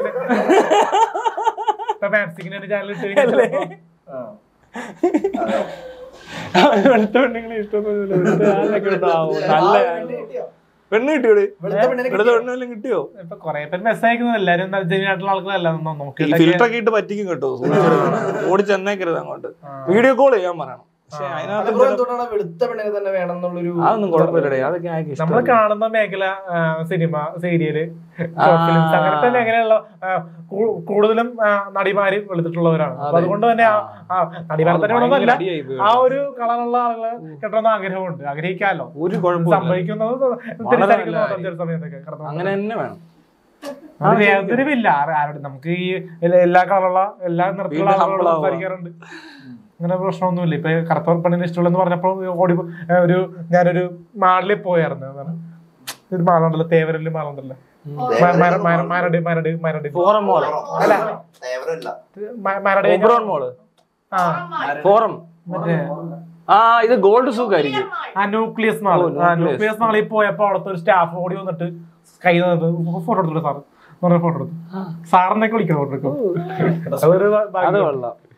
ഇപ്പൊ മാപ്സിക്കിന്റെ ചാനൽ ഇട്ട് കഴിഞ്ഞാൽ ചിലപ്പോ വെളുത്ത പെണ്ണുങ്ങളെ ഇഷ്ടമൊന്നുമില്ല വെളുത്ത ആളിനൊക്കെ ഉണ്ടാവും നല്ല പെണ്ണ് കിട്ടിയോടെ വെളുത്ത പെണ്ണിനെ വെളുത്ത പെണ്ണെല്ലാം കിട്ടിയോ ഇപ്പൊ കൊറേ പേര് മെസ്സേജ് അയക്കുന്നത് എല്ലാരും ജെന്യൂനായിട്ടുള്ള ആൾക്കാരല്ല നമുക്ക് ഈ ഫിൽറ്റർ ഒക്കെ ഇട്ട് പറ്റിക്കും കേട്ടോ ഓടി ചെന്നേക്കരുത് അങ്ങോട്ട് വീഡിയോ കോൾ ചെയ്യാൻ പറയണം പക്ഷെ അല്ല അതിനകത്ത് ബ്രോ എന്തുകൊണ്ടാണ് വെളുത്ത പെണ്ണിനെ തന്നെ വേണം എന്നുള്ളൊരു അതൊന്നും കുഴപ്പമില്ലടേ അതൊക്കെ എനിക്ക് നമ്മൾ ഇഷ്ടം കാണുന്ന മേഖല ആ, സിനിമ സീരിയല് ആ. ഫിലിംസ് അങ്ങനത്തെ മേഖലയുള്ള ആ, കൂ- കൂടുതലും ആ, നടിമാര് വെളുത്തിട്ടുള്ളവരാണ് അപ്പൊ അതെ. അതുകൊണ്ട് തന്നെ ആ- ആ നടിമാരെ തന്നെ വേണമെന്നല്ല അടിയായി പോയി ആ ഒരു കളറുള്ള ആളുകളെ കിട്ടണമെന്ന് ആഗ്രഹമുണ്ട് ആഗ്രഹിക്കാമല്ലോ ഒരു കുഴപ്പമില്ല സംഭവിക്കുന്നത് വളരെ തിരിച്ചടിക്കുന്നു നല്ലതായി. ചില സമയത്തൊക്കെ കടന്നു അങ്ങനെ തന്നെ വേണം ആ, വേർതിരിവില്ല ആര- ആരുടെ നമുക്ക് ഈ എല്ലാ- എല്ലാ കളറുള്ള എല്ലാ നിറത്തിലുള്ള വീണ്ടും ആളുകളും humble ആവുക. സംസാരിക്കാറുണ്ട് അങ്ങനെ പ്രശ്നമൊന്നുമില്ല ഇപ്പൊ കറുത്ത പെണ്ണിന് ഇഷ്ടമുള്ളെന്ന് പറഞ്ഞപ്പോൾ ഓടി പോ- ഏ, ഒരു ഞാനൊരു മാളിൽ പോയായിരുന്നു അതാണ് ഒരു മാളുണ്ടല്ലോ തേവരല് മാളുണ്ടല്ലോ മ- മര- മര- മരട് മരട് മരട് ഫോറം മോള് അല്ല. ഫേവറല്ല മ- മരട് കഴിഞ്ഞാ- ഒബ്രോൺ മോള് ആ ഫോറം മറ്റേ ആ ഇത് ഗോൾഡ് സൂക്ക് ആയിരിക്കും ആ ന്യൂക്ലിയസ് മാൾ ഓ, ആ ന്യൂക്ലിയസ്. ന്യൂക്ലിയസ് മാളിൽ പോയപ്പോ അവിടുത്തെ ഒരു സ്റ്റാഫ് ഓടി വന്നിട്ട് കൈ ഫോട്ടോ എടുത്തിട്ട് സാറ് ഫോട്ടോ എടുത്തു സാറിനൊക്കെ വിളിക്കണം ഫോട്ടോ എടുക്കും അതൊരു അത് ഭാഗ്യം. കൊള്ളാം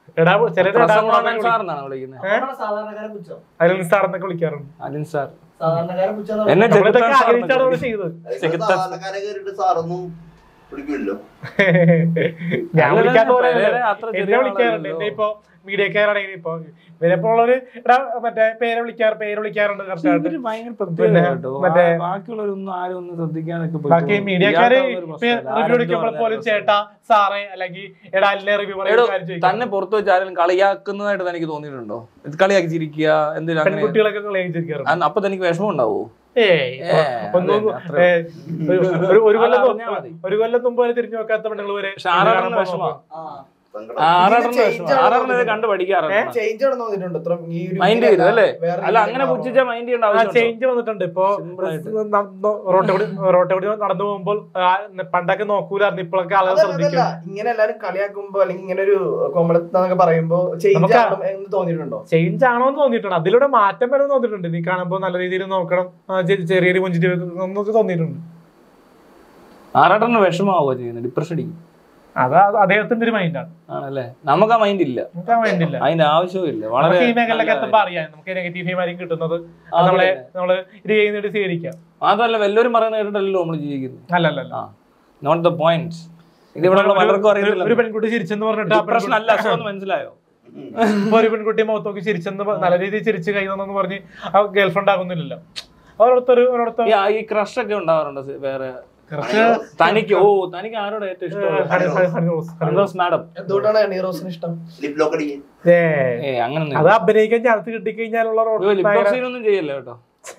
എടാ ചിലര് എടാ പ്രസംഗം സാർ എന്നാണ് വിളിക്കുന്നത് നമ്മളെ സാധാരണക്കാരെ പുച്ഛം അനിൽ സാർ എന്നൊക്കെ വിളിക്കാറുണ്ട് അലിൻ സാർ സാധാരണക്കാരെ പുച്ഛം എന്നെ നമ്മളിതൊക്കെ ചെകുത്താൻ സാർ ആഗ്രഹിച്ചാണ് എന്നൊക്കെ നമ്മൾ ചെയ്തത് ചെകുത്താൻ- സാധാരണക്കാരെ കയറിയിട്ട് സാറൊന്നും പിടിക്കില്ലല്ലോ ഞാൻ അല്ലല്ല, വിളിക്കാത്ത പോലെ പെരേര അത്ര ചെറിയ എന്നെ വിളിക്കാറുണ്ട് ആളല്ലല്ലോ. എന്നെ ഇപ്പൊ മീഡിയക്കാരാണെങ്കിൽ ഇപ്പൊ ഇവരെപ്പോ ഉള്ളൊരു എടാ മറ്റേ പേര് വിളിക്കാറ് പേര് വിളിക്കാറുണ്ട് കറക്റ്റായിട്ട് ഇവര് ഭയങ്കര പിന്നെ പ്രത്യേകത കേട്ടോ. മറ്റേ- ആ ബാക്കിയുള്ളവരൊന്നും ആരും ഒന്നും ശ്രദ്ധിക്കാനൊക്കെ ബാക്കി പോയി. മീഡിയക്കാര് ഇയാൾക്കാവുന്ന ഒരു പ്രശ്നമില്ല. റിവ്യൂ ആരെന്ത് എടുക്കുമ്പോൾ പോലും പറഞ്ഞാലും ചേട്ടാ സാറേ അല്ലെങ്കിൽ എടാ അല്ലേ റിവ്യൂ എടോ, പറയുന്ന കാര്യം ചോദിക്കും തന്നെ പുറത്ത് വെച്ച് ആരെങ്കിലും കളിയാക്കുന്നതായിട്ട് തനിക്ക് തോന്നിയിട്ടുണ്ടോ ഇത് കളിയാക്കി ചിരിക്കുക എന്തിനാ അങ്ങനെ പെൺകുട്ടികളൊക്കെ കളയിച്ചിരിക്കാറുണ്ട് അന്ന് അപ്പൊ തനിക്ക് വിഷമം ഉണ്ടാവോ ഏയ് ഏ, ഒന്നും അതന്നെ, അത്രേ ഏ, ഒരു- ഒരു- ഒരു കൊല്ലം അത് അറിഞ്ഞാ മതി. മുമ്പ് ഒരു കൊല്ലം മുമ്പ് വരെ തിരിഞ്ഞു നോക്കാത്ത പെണ്ണുങ്ങൾ വരെ പക്ഷെ ആറാറിന് വിഷമം സങ്കടം ആറാറിന് ഇതിന് വിഷമം change ആറാറിന് ഇത് ആണെന്ന് കണ്ട് പഠിക്കാറുണ്ട് ചേഞ്ച് ആണെന്ന് തോന്നിയിട്ടുണ്ട് ഇത്ര ഈ ഒരു മൈൻഡ് ചെയ്തു അല്ലേ വേറെ അല്ല അങ്ങനെ രീതിയിലാണോ? പുച്ഛിച്ച മൈൻഡ് ചെയ്യേണ്ട ആ ആവശ്യം ചേഞ്ച് വന്നിട്ടുണ്ട് ഇപ്പൊ Simple ആയിട്ട്. റോട്ടിൽ കൂടി റോട്ടിൽ കൂടി നടന്നു പോകുമ്പോൾ ആ, പണ്ടൊക്കെ നോക്കൂലായിരുന്നു ഇപ്പോഴൊക്കെ ആളുകൾ അതല്ല, ശ്രദ്ധിക്കും അതല്ല. ഇങ്ങനെ എല്ലാരും കളിയാക്കുമ്പോ അല്ലെങ്കിൽ ഇങ്ങനെ ഒരു കോമഡത്താന്നൊക്കെ പറയുമ്പോ ചേഞ്ച് നമുക്ക് ആവണം എന്ന് തോന്നിയിട്ടുണ്ടോ ചേഞ്ച് ആണോ എന്ന് തോന്നിയിട്ടുണ്ട് അതിലൂടെ മാറ്റം വരും തോന്നിയിട്ടുണ്ട് നീ കാണുമ്പോൾ നല്ല രീതിയിൽ നോക്കണം ആ, ചെ- ചെറിയൊരു മുഞ്ചിട്ട് എന്നൊക്കെ തോന്നിയിട്ടുണ്ട് ആറാട്ടന് വിഷമാവുക ചെയ്യുന്നത് ഡിപ്രഷൻ അടിക്കും അത് അത് അദ്ദേഹത്തിന്റെ ഒരു മൈൻഡാണ് ആണല്ലേ നമുക്ക് ആ മൈൻഡ് ഇല്ല നമുക്ക് ആ മൈൻഡ് ഇല്ല അതിന്റെ ആവശ്യവും ഇല്ല വളരെ നമുക്ക് ഈ മേഖലയിലൊക്കെ നല്ല എത്തുമ്പോ അറിയാം നമുക്ക് നെഗറ്റീവ് ഫീമാരിക്കും കിട്ടുന്നത് ആ, നമ്മളെ അതന്നെ. നമ്മള് ഇത് ചെയ്യുന്നിട്ട് സ്വീകരിക്കാം മാത്രമല്ല വല്ലവരും പറയുന്ന കേട്ടിട്ടല്ലോ നമ്മൾ ജീവിക്കുന്നത് അല്ല അല്ല അല്ല ആ നോട്ട് ദ പോയിന്റ് ഇത് ഇവിടെ ഉള്ള പലർക്കും ഒരു- ഒരു അറിയത്തില്ല പെൺകുട്ടി ചിരിച്ചെന്ന് പറഞ്ഞിട്ട് ആ ഡിപ്രഷൻ അല്ല പെൺകുട്ടി- അസുഖം മനസ്സിലായോ ഇപ്പൊ ഒരു പെൺകുട്ടി മുഖത്ത് നോക്കി ചിരിച്ചെന്ന് പ- നല്ല രീതിയിൽ ചിരിച്ച് കൈ തന്നെന്ന് പറഞ്ഞ് ആ ഗേൾഫ്രണ്ട് ആകുന്നില്ലല്ലോ അവരോടത്തൊരു അവരോടത്ത് ഈ ആ- ഈ ക്രഷ് ഒക്കെ ഉണ്ടാവാറുണ്ട് സി- വേറെ കുറച്ച് തനിക്ക് ഓ തനിക്ക് ആരോട് ഏറ്റവും ഇഷ്ടമുള്ള ഹണി- ഹണി- ഹണി റോസ്, ഹണി റോസ്. സന്തോഷ് മാഡം എന്തുകൊണ്ടാണ് ഹണീറോസിന് ഇഷ്ടം ലിപ് ലോക്ക് അടിക്കും ഏ, ഏ അങ്ങനെ അത് അഭിനയിക്കാൻ ചാൻസ് കിട്ടിക്കഴിഞ്ഞാലുള്ള റോഡ് ലിപ്പോക്സീനൊന്നും ചെയ്യല്ല കേട്ടോ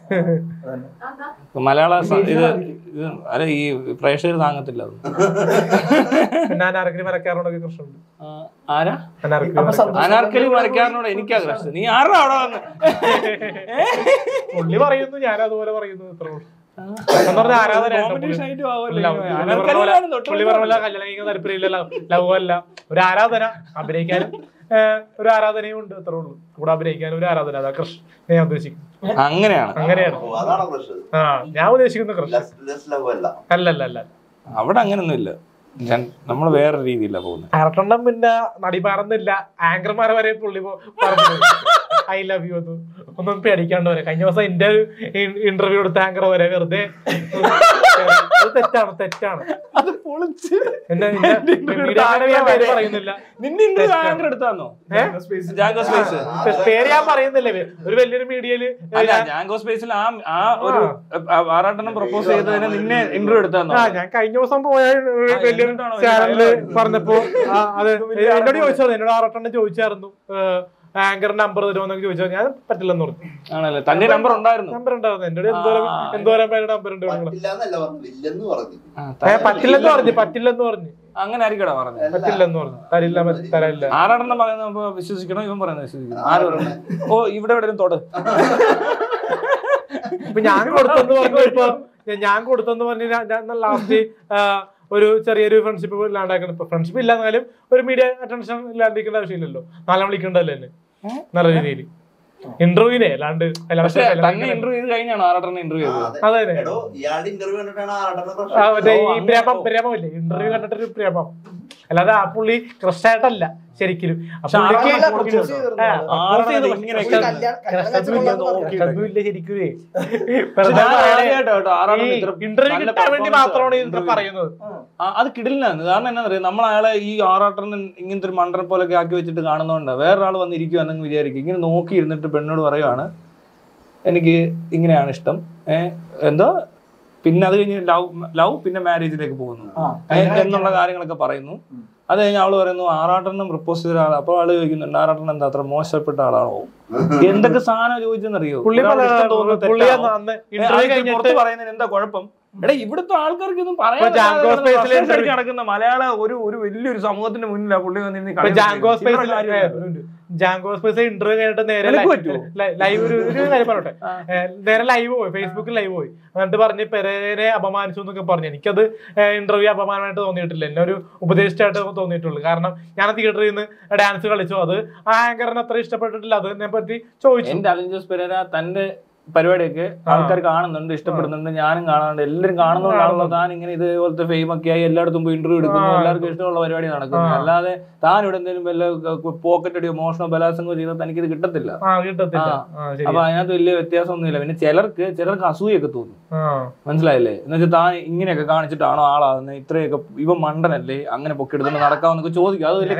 ഇപ്പൊ മലയാള സ- ഇത് ഇത് അല്ല ഈ പ്രേക്ഷകർ താങ്ങത്തില്ല അത് പിന്നെ അനാർക്കലി മരക്കാരനോടൊക്കെ പ്രശ്നമുണ്ട് ആ, ആരാ അനാർക്കലി അപ്പൊ മരക്കാരൻ. സന്തോഷം അനാർക്കലി വരയ്ക്കാരനോട് എനിക്കാ ക്രഷ് നീ ആരാ അവിടെ വന്ന് പുള്ളി പറയുന്നു ഞാൻ അതുപോലെ പറയുന്നു ഇത്രേ ഉള്ളൂ. എന്ന് പറഞ്ഞാൽ ആരാധന കോമ്പറ്റീഷൻ ആയിട്ട് ആവുമല്ലോ. ഇല്ല, അനാർക്കലി പുള്ളി ആണ് തൊട്ട് പുള്ളി പറഞ്ഞ പോലെ കല്യാണം കഴിക്കാൻ താല്പര്യമില്ല ലവ് അല്ല ഒരു ആരാധന അഭിനയിക്കാനും ഏഹ്, ഒരു ആരാധനയും ഉണ്ട് അത്രേ ഉള്ളൂ കൂടെ അഭിനയിക്കാനും ഒരു ആരാധന അതാ കൃഷ് ഞാൻ ഉദ്ദേശിക്കുന്നത് അങ്ങനെയാണ് അങ്ങനെയാണ് ഓ, അതാണോ പ്രശ്നം ആ ഞാൻ ഉദ്ദേശിക്കുന്ന കൃഷ് ലെസ് ലെസ് ലവ് അല്ല അല്ല അല്ല അല്ല അവിടെ അങ്ങനൊന്നും ഇല്ല നമ്മൾ വേറെ രീതിയിലാണ് പോകുന്നത് അരട്ടെണ്ണം പിന്നെ നടി പറഞ്ഞില്ല ആങ്കർമാരെ വരെ പുള്ളി ഐ ലവ് യു എന്ന് ഒന്നും പേടിക്കാണ്ട് വരെ കഴിഞ്ഞ ദിവസം എന്റെ ഒരു ഇന്റർവ്യൂ എടുത്ത ആങ്കർ വരെ വെറുതെ അത് തെറ്റാണ് തെറ്റാണ് അത് പൊളിച്ച് എന്നെ എന്റെ interview എടുത്ത മീഡിയ ഞാൻ പേര് ആങ്കർ പറയുന്നില്ല നിന്റെ ഇന്റർവ്യൂ ആങ്കർ എടുത്താന്നോ ഏ? ജാങ്കോ സ്പേസ് പേ- പേര് ഞാൻ പറയുന്നില്ല ഒരു വലിയൊരു മീഡിയയില് അല്ല ജാങ്കോ സ്പേസിൽ ആ ആ ഒരു ആറാട്ടെണ്ണം പ്രപ്പോസ് ചെയ്തതിന് നിന്നെ ഇന്റർവ്യൂ എടുത്താന്നോ ആ ഞാൻ കഴിഞ്ഞ ദിവസം പോയ ഒരു ആ, വലിയൊരു എന്നിട്ടാണോ ഈ ചാനലില് dialogue? പറഞ്ഞപ്പോ ആ, അത് വലിയ എന്നോട് ആളാണ്. ചോദിച്ചത് എന്നോട് ആറട്ടെണ്ണം ചോദിച്ചായിരുന്നു ആങ്കർ നമ്പർ തരുമോന്നൊക്കെ ചോദിച്ചാൽ ഞാൻ പറ്റില്ലെന്ന് പറഞ്ഞു ആണല്ലേ തന്റെ നമ്പർ ഉണ്ടായിരുന്നു നമ്പർ ഉണ്ടായിരുന്നു എന്റെ എന്തോരം ആ. എന്തോരം പേരുടെ നമ്പർ ഉണ്ട് നിങ്ങള്? പറ്റില്ല എന്നല്ല പറഞ്ഞു ഇല്ലെന്ന് പറഞ്ഞു ആ, ഏ, ത- പറ്റില്ലെന്ന് പറഞ്ഞു പറ്റില്ലെന്ന് പറഞ്ഞു അങ്ങനെ ആയിരിക്കടാ പറഞ്ഞത് പറ്റില്ലെന്ന് പറഞ്ഞു തരില്ല മ- തരില്ല ആറാടെണ്ണം പറയുന്നത് വിശ്വസിക്കണം ഇവൻ പറയുന്നത് വിശ്വസിക്കണം ആര് പറയുന്നത് ഓ ഇവിടെ എവിടെയും തൊട് ഇപ്പൊ ഞാൻ കൊടുത്തെന്ന് പറഞ്ഞു ഇപ്പൊ ഞാൻ കൊടുത്തെന്ന് പറഞ്ഞ് ഞാൻ- ഞാൻ ലാസ്റ്റ് ഒരു ചെറിയൊരു ഫ്രണ്ട്ഷിപ്പ് ഇല്ലാണ്ടാക്കണം ഇപ്പൊ ഫ്രണ്ട്ഷിപ്പ് ഇല്ലാന്നാലും ഒരു മീഡിയ അറ്റൻഷൻ ഇല്ലാണ്ടിരിക്കേണ്ട ആവശ്യമില്ലല്ലോ നാളെ വിളിക്കണ്ടല്ലോ എന്നെ നല്ല രീതിയിൽ ഇന്റർവ്യൂവിനെ അല്ലാണ്ട് അല്ല, പക്ഷെ അല്ല, തന്നെ ഇന്റർവ്യൂ ചെയ്ത് കഴിഞ്ഞാണ് ആറാട്ടെണ്ണം ഇന്റർവ്യൂ ചെയ്തത് അതെ അതെ എടോ ഇയാളുടെ ഇന്റർവ്യൂ കണ്ടിട്ടാണ് ആറട്ടെണ്ണ ആ, പ്രശ്നം മറ്റേ ഓ, ഈ അങ്ങനെ പ്രേമം ഓ. പ്രേമമില്ലേ ഇന്റർവ്യൂ കണ്ടിട്ടൊരു പ്രേമം അല്ലാതെ ആ പുള്ളി ക്രഷായിട്ടല്ല ശരിക്കും ആ പക്ഷെ പുള്ളിക്ക് ആളല്ല propose propose ചെയ്തോ? ചെയ്തിരുന്നത്. ആ, ആറാട്ടെണ്ണം propose ചെയ്തു, ഇങ്ങനെ പക്ഷെ പുള്ളി കല്യാണം- കല്യാണം ക്രഷൊന്നും കഴിച്ചോളാം എന്ന് നോക്കി. പറഞ്ഞു. ഇല്ല ശരിക്കും പക്ഷെ ഞാൻ ആദ്യമായിട്ടാ കേട്ടോ ആറാട്ടെണ്ണം ഇത്ര ഇന്റർവ്യൂ നല്ല കിട്ടാൻ വേണ്ടി performance മാത്രമാണ് ഇത് interview. പറയുന്നത് ആ, അത് കിടിലാണ് കാരണം എന്നാ അറിയാം നമ്മൾ അയാളെ ഈ ആറാട്ടറിന് ഇങ്ങനത്തെ ഒരു മണ്ടൻ പോലൊക്കെ ആക്കി വെച്ചിട്ട് കാണുന്നതുകൊണ്ട് വേറൊരാൾ വന്നിരിക്കുവാന്നെങ്കിൽ വിചാരിക്കും ഇങ്ങനെ നോക്കി ഇരുന്നിട്ട് പെണ്ണോട് പറയുവാണ് എനിക്ക് ഇങ്ങനെയാണ് ഇഷ്ടം ഏഹ് എന്തോ പിന്നെ അത് കഴിഞ്ഞ് ലവ് ലവ് പിന്നെ മാരേജിലേക്ക് പോകുന്നു ആ, ഏ, എന്നുള്ള കാര്യങ്ങളൊക്കെ പറയുന്നു അത് കഴിഞ്ഞ് അവള് പറയുന്നു ആറാട്ടെണ്ണം പ്രപ്പോസ് ചെയ്ത ആൾ അപ്പോൾ ആള് ചോദിക്കുന്നുണ്ട് ആറാട്ടെണ്ണം എന്താ അത്ര മോശപ്പെട്ട ആളാണോ എന്തൊക്കെ സാധനം ചോദിച്ചെന്നറിയോ പുള്ളി ഒരാൾക്ക് പല- ഇഷ്ടം തോന്നുന്നത് പുള്ളി തെറ്റാണോ? അന്ന് ഏ, ഇന്റർവ്യൂ ആൾക്ക് കഴിഞ്ഞിട്ട് പുറത്ത് പറയുന്നതിന് എന്താ കുഴപ്പം എടാ ഇവിടുത്തെ ആൾക്കാർക്ക് ഇതൊന്നും പറയാൻ ഇപ്പൊ ജാങ്കോ പറ്റാതെ സ്പേസിലെ frustrations interview- അടിച്ച് നടക്കുന്ന മലയാള ഒരു ഒരു വലിയൊരു സമൂഹത്തിന്റെ മുന്നിലാ പുള്ളി വന്നിരുന്ന് ഇപ്പൊ കളി ജാങ്കോ കളിക്കുന്നത്. സ്പേസിൽ ചില്ലറ കാര്യമില്ല. ജാങ്കോ സ്പേസ് ഇന്റർവ്യൂ കഴിഞ്ഞിട്ട് നേരെ നിനക്ക് പറ്റുമോ? ലൈവ് ഒരു ഒരു കാര്യം പറയട്ടെ ആ. ഏ, നേരെ ലൈവ് പോയി ഫേസ്ബുക്കിൽ ലൈവ് പോയി എന്നിട്ട് പറഞ്ഞ് പെരേരെ അപമാനിച്ചു എന്നൊക്കെ പറഞ്ഞു എനിക്കത് ഇന്റർവ്യൂ അപമാനമായിട്ട് തോന്നിയിട്ടില്ല എന്നെ ഒരു ഉപദേശിച്ചായിട്ട് തോന്നിയിട്ടുള്ളൂ കാരണം ഞാൻ തിയേറ്ററിൽ നിന്ന് ഡാൻസ് കളിച്ചു അത് ആ ആങ്കറിന് അത്ര ഇഷ്ടപ്പെട്ടിട്ടില്ല അത് എന്നെ പറ്റി ചോദിച്ചു എന്റെ അലിൻ ജോസ് പെരേര തന്റെ പരിപാടിയൊക്കെ ആൾക്കാർ കാണുന്നുണ്ട് ഇഷ്ടപ്പെടുന്നുണ്ട് ഞാനും കാണാറുണ്ട് എല്ലാവരും കാണുന്നതുകൊണ്ടാണല്ലോ താൻ ഇങ്ങനെ ഇതേപോലത്തെ ഫെയിം ഒക്കെ ആയി എല്ലായിടത്തും പോയി ഇന്റർവ്യൂ എടുക്കുന്നു ആ. എല്ലാവർക്കും ഇഷ്ടമുള്ള പരിപാടി നടക്കുന്നു ആ. അല്ലാതെ താൻ ഇവിടെ എന്തെങ്കിലും വല്ല പോക്കറ്റ് അടിയോ മോഷണോ ബലാത്സംഗമോ ചെയ്താൽ തനിക്ക് ഇത് കിട്ടത്തില്ല ആ കിട്ടത്തില്ല ആ ശരി അപ്പൊ അതിനകത്ത് വലിയ വ്യത്യാസമൊന്നുമില്ല പിന്നെ ചിലർക്ക് ചിലർക്ക് അസൂയൊക്കെ തോന്നും ആ മനസ്സിലായില്ലേ എന്ന് വെച്ചാൽ താൻ ഇങ്ങനെയൊക്കെ കാണിച്ചിട്ടാണോ ആളാവുന്നത് ഇത്രയൊക്കെ ഇവ മണ്ടനല്ലേ അങ്ങനെ പൊക്കെടുത്തിട്ട് നടക്കാമെന്നൊക്കെ ചോദിക്കും അത് വലിയ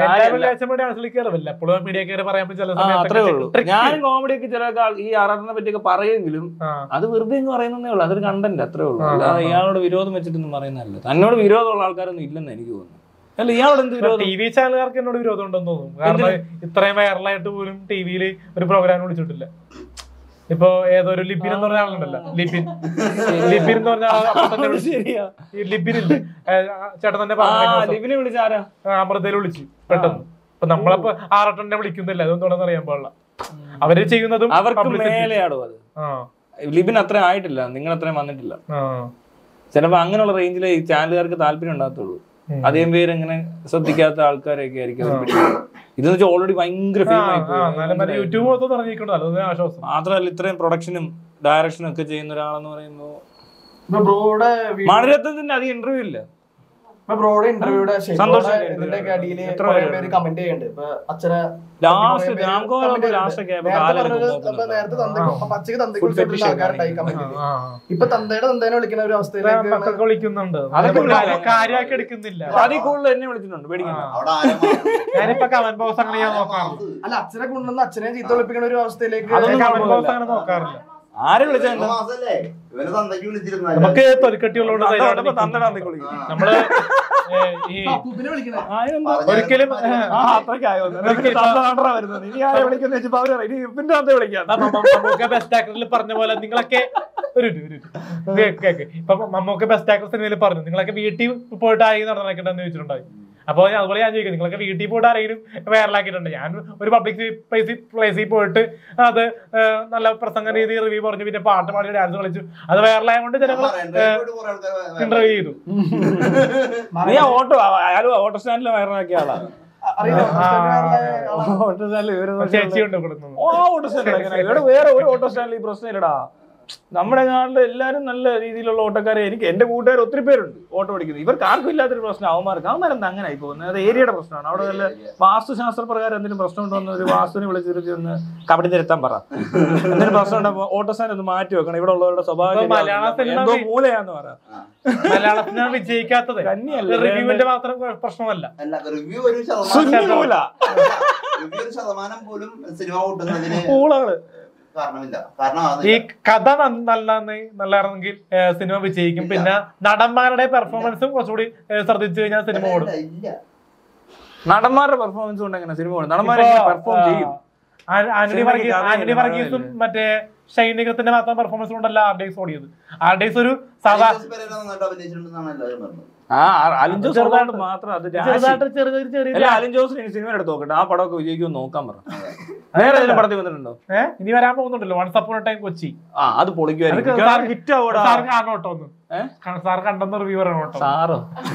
കാര്യമല്ല എപ്പോഴും മീഡിയ കയറി പറയാൻ പറ്റും ചില ആ അത്രേ ഉള്ളൂ സമയത്ത് trick. ഞാനും കോമഡിയൊക്കെ ചില ആൾ ഈ ആറാറിനെ പറ്റിയൊക്കെ പറയുമെങ്കിലും ആ, അത് വെറുതെ അങ്ങ് പറയുന്നേ ഉള്ളൂ അതൊരു കണ്ടന്റ് അത്രേ ഉള്ളൂ ആ, അല്ലാതെ ആ, ആ. ഇയാളോട് വിരോധം വെച്ചിട്ടൊന്നും പറയുന്നതല്ല തന്നോട് വിരോധമുള്ള ആൾക്കാരൊന്നും ഇല്ലെന്ന് എനിക്ക് തോന്നുന്നു അല്ല ഇയാളോട് എന്ത് വിരോധം ടി വി ചാനലുകാർക്ക് എന്നോട് വിരോധം ഉണ്ടെന്ന് തോന്നുന്നു കാരണം ഇത്രയും വൈറലായിട്ട് പോലും ടി വിയിൽ ഒരു പ്രോഗ്രാം വിളിച്ചിട്ടില്ല ഇപ്പൊ ഏതോ ഒരു ലിബിൻ എന്ന് പറഞ്ഞ ആളുണ്ടല്ലോ ലിബിൻ ലിബിൻ എന്ന് പറഞ്ഞ ആൾ അപ്പൊ തന്നെ വിളിച്ചു. ശരിയാ ഈ ലിബിൻ ഇല്ലേ ഏ, ആ ചേട്ടൻ തന്നെ ആ പറഞ്ഞു ലിബിനെ വിളിച്ചാരാ അമൃതയിൽ വിളിച്ചു പെട്ടെന്ന് അപ്പൊ നമ്മളപ്പോ ആറട്ടെണ്ണെ വിളിക്കുന്നില്ല അതെന്തുകൊണ്ടെന്ന് അറിയാൻ പാടില്ല അവര് ചെയ്യുന്നതും അവർക്ക് publicity. മേലെയാടോ അത് ആ ലിബിൻ അത്ര ആയിട്ടില്ല നിങ്ങൾ അത്രയും വന്നിട്ടില്ല ആ ചിലപ്പോ അങ്ങനെയുള്ള റേഞ്ചിലെ ഈ ചാനലുകാർക്ക് താല്പര്യം ഉണ്ടാകത്തുള്ളൂ ഉം. അധികം പേര് ഇങ്ങനെ ശ്രദ്ധിക്കാത്ത ആൾക്കാരൊക്കെ ആയിരിക്കും അത് പിടിക്കുന്നത്. ഇതെന്ന് വെച്ചാൽ ഓൾറെഡി ഭയങ്കര ആ, ഫെയിം ആയി ആ, എന്നാലും മറ്റേ യൂട്യൂബ് മൊത്തം ഇറങ്ങിയിട്ടുണ്ടോ അതൊന്നും ആശ്വാസം മാത്രമല്ല ഇത്രയും പ്രൊഡക്ഷനും ഡയറക്ഷനും ഒക്കെ ചെയ്യുന്ന ഒരാളെന്ന് പറയുമ്പോൾ ഇപ്പൊ ബ്രോയുടെ വീഡിയോ- മണിരത്നത്തിന്റെ അധികം ഇന്റർവ്യൂ ഇല്ല ഇപ്പൊ ബ്രോയുടെ ഇന്റർവ്യൂടെ സന്തോഷം ഇല്ലേ ഇതിന്റെ ഒക്കെ അടിയിൽ എത്ര കുറെ പേര് പേര് കമന്റ് ചെയ്യുന്നുണ്ട് ഇപ്പൊ അച്ഛനെ ലാസ്റ്റ് കുറേ പേര് രാംകോ comment ചെയ്യുന്നുണ്ട്. ലാസ്റ്റ് ഒക്കെ ആയപ്പോ നേരത്തെ കാലൊക്കെ പറഞ്ഞത് നോക്കുന്നുണ്ട്. ഇപ്പൊ നേരത്തെ തന്തയ്ക്ക് ആ. അപ്പൊ അച്ഛക്ക് തന്തയ്ക്ക് Food വിളിച്ചിട്ടുള്ള fetish ആൾക്കാരുണ്ടായി ഒക്കെ കമന്റ് ആ, ഇപ്പൊ തന്തയുടെ തന്തേനെ വിളിക്കുന്ന ഒരു അവസ്ഥയിലേക്ക് മക്കൾക്ക് വിളിക്കുന്നുണ്ട് അതൊക്കെ കാര്യം- വിളിക്കാം. കാര്യമാക്കി എടുക്കുന്നില്ല അപ്പൊ അതിൽ കൂടുതൽ എന്നെ വിളിച്ചിട്ടുണ്ട് പേടിക്കണ്ട അവിടെ ആരും ഞാനിപ്പോ കമന്റ് ബോക്സ് അങ്ങനെ ഞാൻ നോക്കാറില്ല അല്ല അച്ഛനെ കൊണ്ടുവന്ന് അച്ഛനെ ചീത്ത വിളിപ്പിക്കുന്ന ഒരു അവസ്ഥയിലേക്ക് അതൊന്നും കമന്റ് ബോക്സ് കുഴപ്പമില്ല. അങ്ങനെ നോക്കാറില്ല ആരെ വിളിച്ചാൽ മാസല്ലേ ഇവനെ തന്തയ്ക്ക് വിളിച്ചിരുന്ന നമുക്ക് തൊലിക്കട്ടിയുള്ളതുകൊണ്ട് ധൈര്യമായിട്ട് നിൽക്കാം. തന്തടാന്തി വിളിക്കും നമ്മള് ഏ, ഈ അപ്പൂപ്പിനെ വിളിക്കണേ ഒരിക്കലും ഏ, ആ അത്രയ്ക്കായോ വരുന്നത് ഇനി ആരെ വിളിക്കുന്ന വെച്ചപ്പോ അവര് പറയും, ഇനി ഇപ്പിന്റെ തന്ത വിളിക്കാം മമ്മൂക്ക ബെസ്റ്റ് ആക്ടറിൽ പറഞ്ഞ പോലെ നിങ്ങളൊക്കെ ഒരു മിനിറ്റ്, ഒരു മിനിറ്റ്. Cake, cake. ഇപ്പൊ മമ്മൂക്ക ബെസ്റ്റ് ആക്ടർ സിനിമയിൽ പറഞ്ഞു നിങ്ങളൊക്കെ വീട്ടിൽ പോയിട്ട് ആയി നടന്നിട്ടുണ്ടെന്ന് ചോദിച്ചിട്ടുണ്ടായി അപ്പൊ ഞാൻ- അതുപോലെ ഞാൻ ചോദിക്കും നിങ്ങളൊക്കെ വീട്ടിൽ പോയിട്ട് ആരെങ്കിലും വൈറലാക്കിയിട്ടുണ്ട് ഞാൻ ഒരു പബ്ലിക് പ്ലേസിൽ പ്ലേസിൽ പോയിട്ട് അത് ഏ, നല്ല പ്രസംഗ രീതി റിവ്യൂ പറഞ്ഞു പിന്നെ പാട്ട് പാടി ഡാൻസ് കളിച്ചു അത് വൈറലായ കൊണ്ട് ജനങ്ങൾ ഇന്റർവ്യൂ ചെയ്തു നീ ആ ഓട്ടോ അയാൾ ഓട്ടോ സ്റ്റാൻഡിൽ വയറാക്കിയ ആളാ അറിയാം ഓട്ടോ സ്റ്റാൻഡിൽ വിവരം ചേച്ചി ഉണ്ട് കൊടുക്കുന്നത് ഓ ഓട്ടോ സ്റ്റാൻഡിൽ ഇവിടെ വേറെ ഒരു ഓട്ടോ സ്റ്റാൻഡിൽ ഈ പ്രശ്നമില്ലടാ നമ്മുടെ നാട്ടിൽ എല്ലാവരും നല്ല രീതിയിലുള്ള ഓട്ടോക്കാരെ എനിക്ക് എന്റെ കൂട്ടുകാർ ഒത്തിരി പേരുണ്ട് ഓട്ടോ ഓടിക്കുന്നത് ഇവർക്ക് ആർക്കും ഇല്ലാത്തൊരു പ്രശ്നം അവന്മാർക്ക് അവന്മാരെന്താ അങ്ങനെ ആയി പോകുന്നത് അത് ഏരിയയുടെ പ്രശ്നമാണ് അവിടെ വല്ല വാസ്തുശാസ്ത്ര പ്രകാരം എന്തെങ്കിലും പ്രശ്നം ഉണ്ടോ എന്ന് ഒരു വാസ്തുവിനെ വിളിച്ചിരുത്തി ഒന്ന് കബഡി തിരുത്താൻ പറ എന്തെങ്കിലും പ്രശ്നം ഉണ്ടോ ഓട്ടോ സ്റ്റാൻഡ് ഒന്ന് മാറ്റി വെക്കണം ഇവിടെ ഉള്ളവരുടെ സ്വഭാവം ഇപ്പൊ മലയാള ശരിയാവുന്നില്ല. സിനിമ എന്തോ വി- മൂലയാന്ന് പറ മലയാളത്തിനാണ് വിജയിക്കാത്തത് കന്നിയല്ലേ റിവ്യൂവിന്റെ മാത്രം പ്രശ്നമല്ല റിവ്യൂ ഒരു സുന്നി ശതമാനം മൂല റിവ്യൂ ഒരു ശതമാനം പോലും സിനിമ കൂട്ടുന്നതിന് പൂളകള് കാരണമില്ല കാരണം അത് ഈ കഥ നന്ന- നല്ല നല്ലായിരുന്നെങ്കിൽ ഏഹ്, സിനിമ വിജയിക്കും ഇല്ല. പിന്നെ നടന്മാരുടെ പെർഫോമൻസും കുറച്ചുകൂടി ഏഹ്, ശ്രദ്ധിച്ചു കഴിഞ്ഞാൽ സിനിമ ഓടും ഇല്ല, ഇല്ല നടന്മാരുടെ പെർഫോമൻസ് കൊണ്ട് എങ്ങനെ സിനിമ ഓടും നടന്മാർ ഇപ്പൊ, പെർഫോം ചെയ്യും ആ, ആ- ആന്റണി സിനിമയ്ക്ക് വർഗീസ് കഥയില്ല, ആന്റണി വർഗീസും കഥയില്ല. മറ്റേ ഷൈനികത്തിന്റെ മാത്രം പെർഫോമൻസ് കൊണ്ടല്ല ആർഡേസ് ഓടിയത് ആർഡേസ് ഒരു സാധാ ജോസ് പെരേര നന്നായിട്ട് അഭിനയിച്ചിട്ടുണ്ടെന്നാണ് എല്ലാവരും പറഞ്ഞത് ആ അലിൻ ജോസ് ചെറുതായിട്ട് ഉള്ളതുകൊണ്ട് മാത്രം അത് രാശി. ചെറുതായിട്ട് ചെറിയ ചെറിയ അല്ല അലിൻ ജോസിന് ഇനി സിനിമ എടുത്ത് നോക്കട്ടെ ആ പടമൊക്കെ വിജയിക്കും നോക്കാൻ പറ വേറെ ഏതെങ്കിലും പടത്തിൽ വന്നിട്ടുണ്ടോ ഏഹ് ഇനി വരാൻ പോകുന്നുണ്ടല്ലോ വൺസ് അപ്പോൺ ടൈം കൊച്ചി ആ അത് പൊളിക്കുമായിരിക്കും അതൊക്കെ മിക്കവാറും ഹിറ്റ് ആവൂടാ സാർ കാണോട്ടോ ഒന്ന് ഏ? സാർ കണ്ടെന്ന് റിവ്യൂ പറയണോട്ടോ സാറോ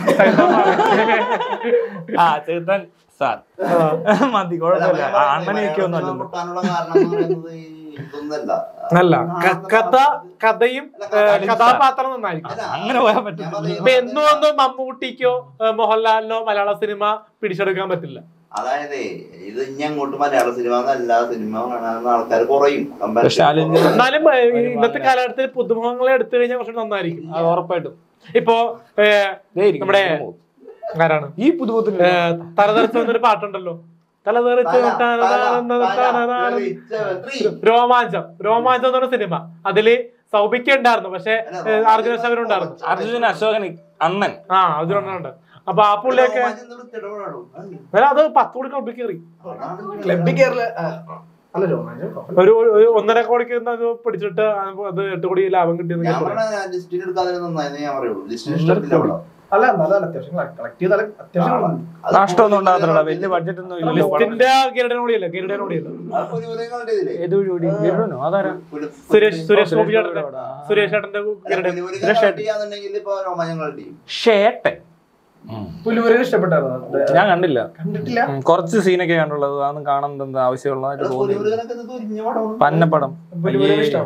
ആ ചേതൻ സാർ മതി കുഴപ്പമില്ല ആ, അണ്ണനെയൊക്കെ ഒന്നും അല്ലല്ലോ പൊട്ടാനുള്ള കാരണം എന്ന് പറയുന്നത് ഈ ഇതൊന്നല്ല അല്ല ക- കഥ കഥയും ഏഹ്, കഥാപാത്രം നന്നായിരിക്കും അല്ല, അങ്ങനെ പോയാൽ ഞാൻ പറ്റും പറയുന്നത് ഇപ്പൊ എന്നും ഒന്നും മമ്മൂട്ടിക്കോ ഏഹ്, മോഹൻലാലിനോ മലയാള സിനിമ പിടിച്ചെടുക്കാൻ പറ്റില്ല അതായത് ഇത് ഇനി അങ്ങോട്ട് മലയാള സിനിമ എന്നല്ല സിനിമ കാണാൻ ആൾക്കാർ കുറയും പക്ഷെ അലിൻ ജോസ് എന്നാലും ഏഹ്, ഈ ഇന്നത്തെ കാലഘട്ടത്തിൽ പുതുമുഖങ്ങളെ എടുത്തു കഴിഞ്ഞാൽ കുറച്ച് നന്നായിരിക്കും അത് ഉറപ്പായിട്ടും ഇപ്പൊ ഏഹ്, ദേ ഇരിക്കുന്നു. നമ്മുടെ- ആരാണ് ഈ പുതുപുത്തിൽ ഏഹ്, തലതെറിച്ച് വന്നൊരു പാട്ടുണ്ടല്ലോ തലതെറിച്ച് തല, താന, തല, താന, തല, താന, താന. തെറിച്ച വെട്രി. രോമാഞ്ചം രോമാഞ്ചം എന്ന് പറഞ്ഞ സിനിമ അതില് സൗഭിക്ക ഉണ്ടായിരുന്നു പക്ഷെ അല്ല, അർജുന ശവനുണ്ടായിരുന്നു അർജുൻ അശോകൻ അണ്ണൻ ആ അർജുനുണ്ട് അപ്പൊ ആ പുള്ളിയൊക്കെ രോമാഞ്ചം തൊട്ട് ഇടപെടാടോ. അത് അല്ല, അത് പത്ത് കോടി ക്ലബിൽ കയറി അതാണ് ക്ലബിൽ കയറില്ല അല്ല രോമാഞ്ചം ഒരു ഒരു ഒന്നര കോടിക്ക് അത് പിടിച്ചിട്ട് അത് എട്ട് കോടി ലാഭം കിട്ടിയെന്ന് ഞാൻ ഞാൻ പറയാം പറഞ്ഞ ലിസ്റ്റിൽ എടുക്കാതെ നന്നായെന്ന് ഞാൻ പറയുള്ളൂ ലിസ്റ്റിൽ ഇഷ്ടപ്പെട്ടില്ല അവിടെ. അല്ല എന്നാലും അത്യാവശ്യം കളക്ട് ചെയ്താൽ അത്യാവശ്യം അത് നഷ്ടമൊന്നും ഉണ്ടാകത്തില്ല വലിയ ബഡ്ജറ്റ് ഒന്നും ഇല്ലല്ലോ ലിസ്റ്റിന്റെ ഗരുഡനോടിയല്ല ഗരുഡനോടിയല്ല അത് പുലിമുരുകൻ കണ്ടില്ലേ? ഏത് വഴി ഓടി ഗരുഡനോ അതാരാ പുലി- സുരേഷ് സുരേഷ് ഗോപി സുരേഷ് ചേട്ടന്റെ ഗോപിയുടെ അവിടെ. സുരേഷ് ചേട്ടന്റെ അല്ല, ഗരുഡൻ പുലിമുരുകൻ സുരേഷ് കളക്ട് ചെയ്യാന്നുണ്ടെങ്കിൽ ഇപ്പൊ രോമാഞ്ചം കളക്ട് ചെയ്യും. ഷേട്ടൻ പുലിമുരുകൻ ഇഷ്ടപ്പെട്ടായിരുന്നു ഞാൻ കണ്ടില്ല കണ്ടിട്ടില്ല ഉം, കുറച്ച് സീനൊക്കെ കണ്ടുള്ളത് അതൊന്നും കാണുന്നത് എന്താ ആവശ്യമുള്ളതായിട്ട് അല്ല, തോന്നി പുലിമുരുകനൊക്കെ ഇത് തുരിഞ്ഞ പടമാണ്. പന്നപ്പടം പുലിമുരുകൻ അയ്യേ. ഇഷ്ടമാണോ